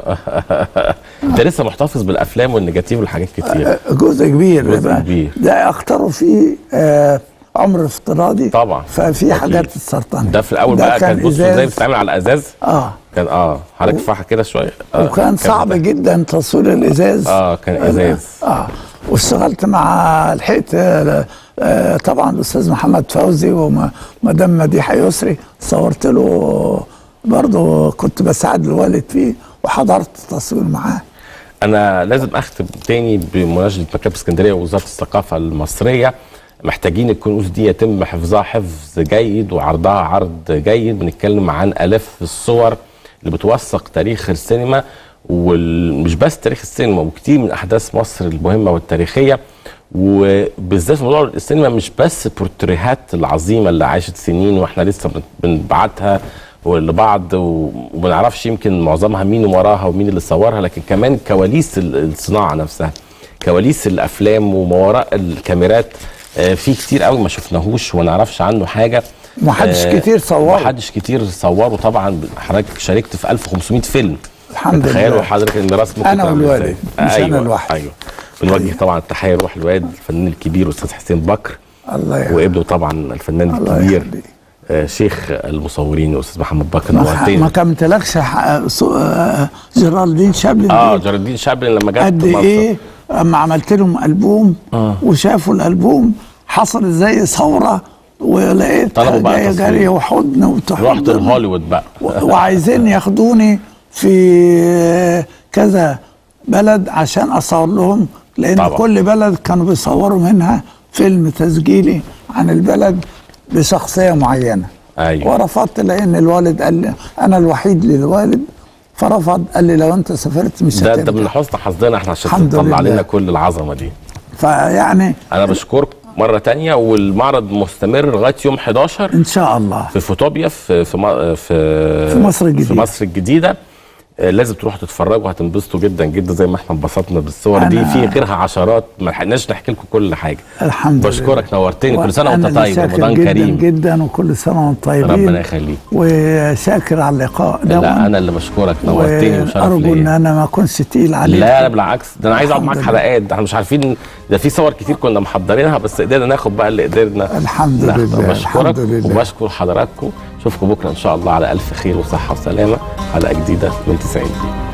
انت لسه محتفظ بالافلام والنيجاتيف والحاجات كتير آه، جزء كبير جزء بقى. كبير. ده اختاروا فيه آه، عمر افتراضي طبعا ففي أكيد. حاجات السرطان ده في الاول بقى كان بص ازاي بتتعمل على ازاز اه كان اه حضرتك ارفعها كده شويه آه. وكان صعب جدا تصوير الازاز اه كان ازاز اه واشتغلت مع لحقت آه، آه، طبعا الاستاذ محمد فوزي ومدام مديحه يسري صورت له برضه كنت بساعد الوالد فيه وحضرت تصوير معاه انا لازم اختم تاني بمناسبه مكتبه اسكندريه ووزاره الثقافه المصريه محتاجين الكنوز دي يتم حفظها حفظ جيد وعرضها عرض جيد بنتكلم عن الاف الصور اللي بتوثق تاريخ السينما ومش بس تاريخ السينما وكتير من احداث مصر المهمه والتاريخيه وبالذات في موضوع السينما مش بس البورتريهات العظيمه اللي عاشت سنين واحنا لسه بن- بنبعتها لبعض وما نعرفش يمكن معظمها مين وراها ومين اللي صورها لكن كمان كواليس ال- الصناعه نفسها كواليس الافلام وما وراء الكاميرات آه، في كتير قوي ما شفناهوش وما نعرفش عنه حاجه محدش آه، كتير صوره. محدش كتير صوره طبعا حضرتك شاركت في 1500 فيلم الحمد تخيلوا لله. حضرتك الميراث ممكن أنا تعمل والوالد، إزاي. مش أنا أيوة لوحدي. ايوه بنوجه طبعا التحيه روح الوالد الفنان الكبير استاذ حسين بكر الله يحفظه وابنه طبعا الفنان الله الكبير يخليك. آه، شيخ المصورين الاستاذ محمد بكر ما, نورتني ما كملتلكش ح- صو- آه، جيرالدين شابلن اه دي جردين شابلن لما جت قد مصر. ايه اما عملت لهم البوم وشافوا الالبوم حصل زي ثوره ولقيت طلبوا بقى جايه تصوير. جري وحضن رحت وتحضن لهوليوود بقى و- وعايزين ياخدوني في كذا بلد عشان اصور لهم لان طبعا. طبعا. كل بلد كانوا بيصوروا منها فيلم تسجيلي عن البلد بشخصيه معينه ايوه ورفضت لان الوالد قال لي انا الوحيد للوالد فرفض قال لي لو انت سافرت مش ده ده هترجع من حسن حظنا احنا عشان الحمد تطلع لله. علينا كل العظمه دي فيعني انا بشكرك مره تانية والمعرض مستمر لغايه يوم 11 ان شاء الله في فوتوبيا في في م- في في مصر الجديدة. في مصر الجديده آه، لازم تروحوا تتفرجوا هتنبسطوا جدا جدا زي ما احنا انبسطنا بالصور دي أنا- في غيرها عشرات ما لحقناش نحكي لكم كل حاجه الحمد لله بشكرك نورتني كل سنه وأنا وانت اللي طيب شاكر رمضان جدا كريم جدا وكل سنه وانتم طيبين ربنا يخليك وشاكر على اللقاء ده لا انا اللي بشكرك نورتني وشرف وارجو ان ليا انا ما اكونش تقيل عليك لا لا بالعكس ده انا عايز اقعد معاك الحمد لله. حلقات ده احنا مش عارفين ده في صور كتير كنا محضرينها بس قدرنا ناخد بقى اللي قدرنا الحمد ناخده. لله، بشكرك الحمد لله. وبشكر حضراتكم اشوفكم بكره ان شاء الله على الف خير وصحه وسلامه حلقه جديده من 90 دقيقه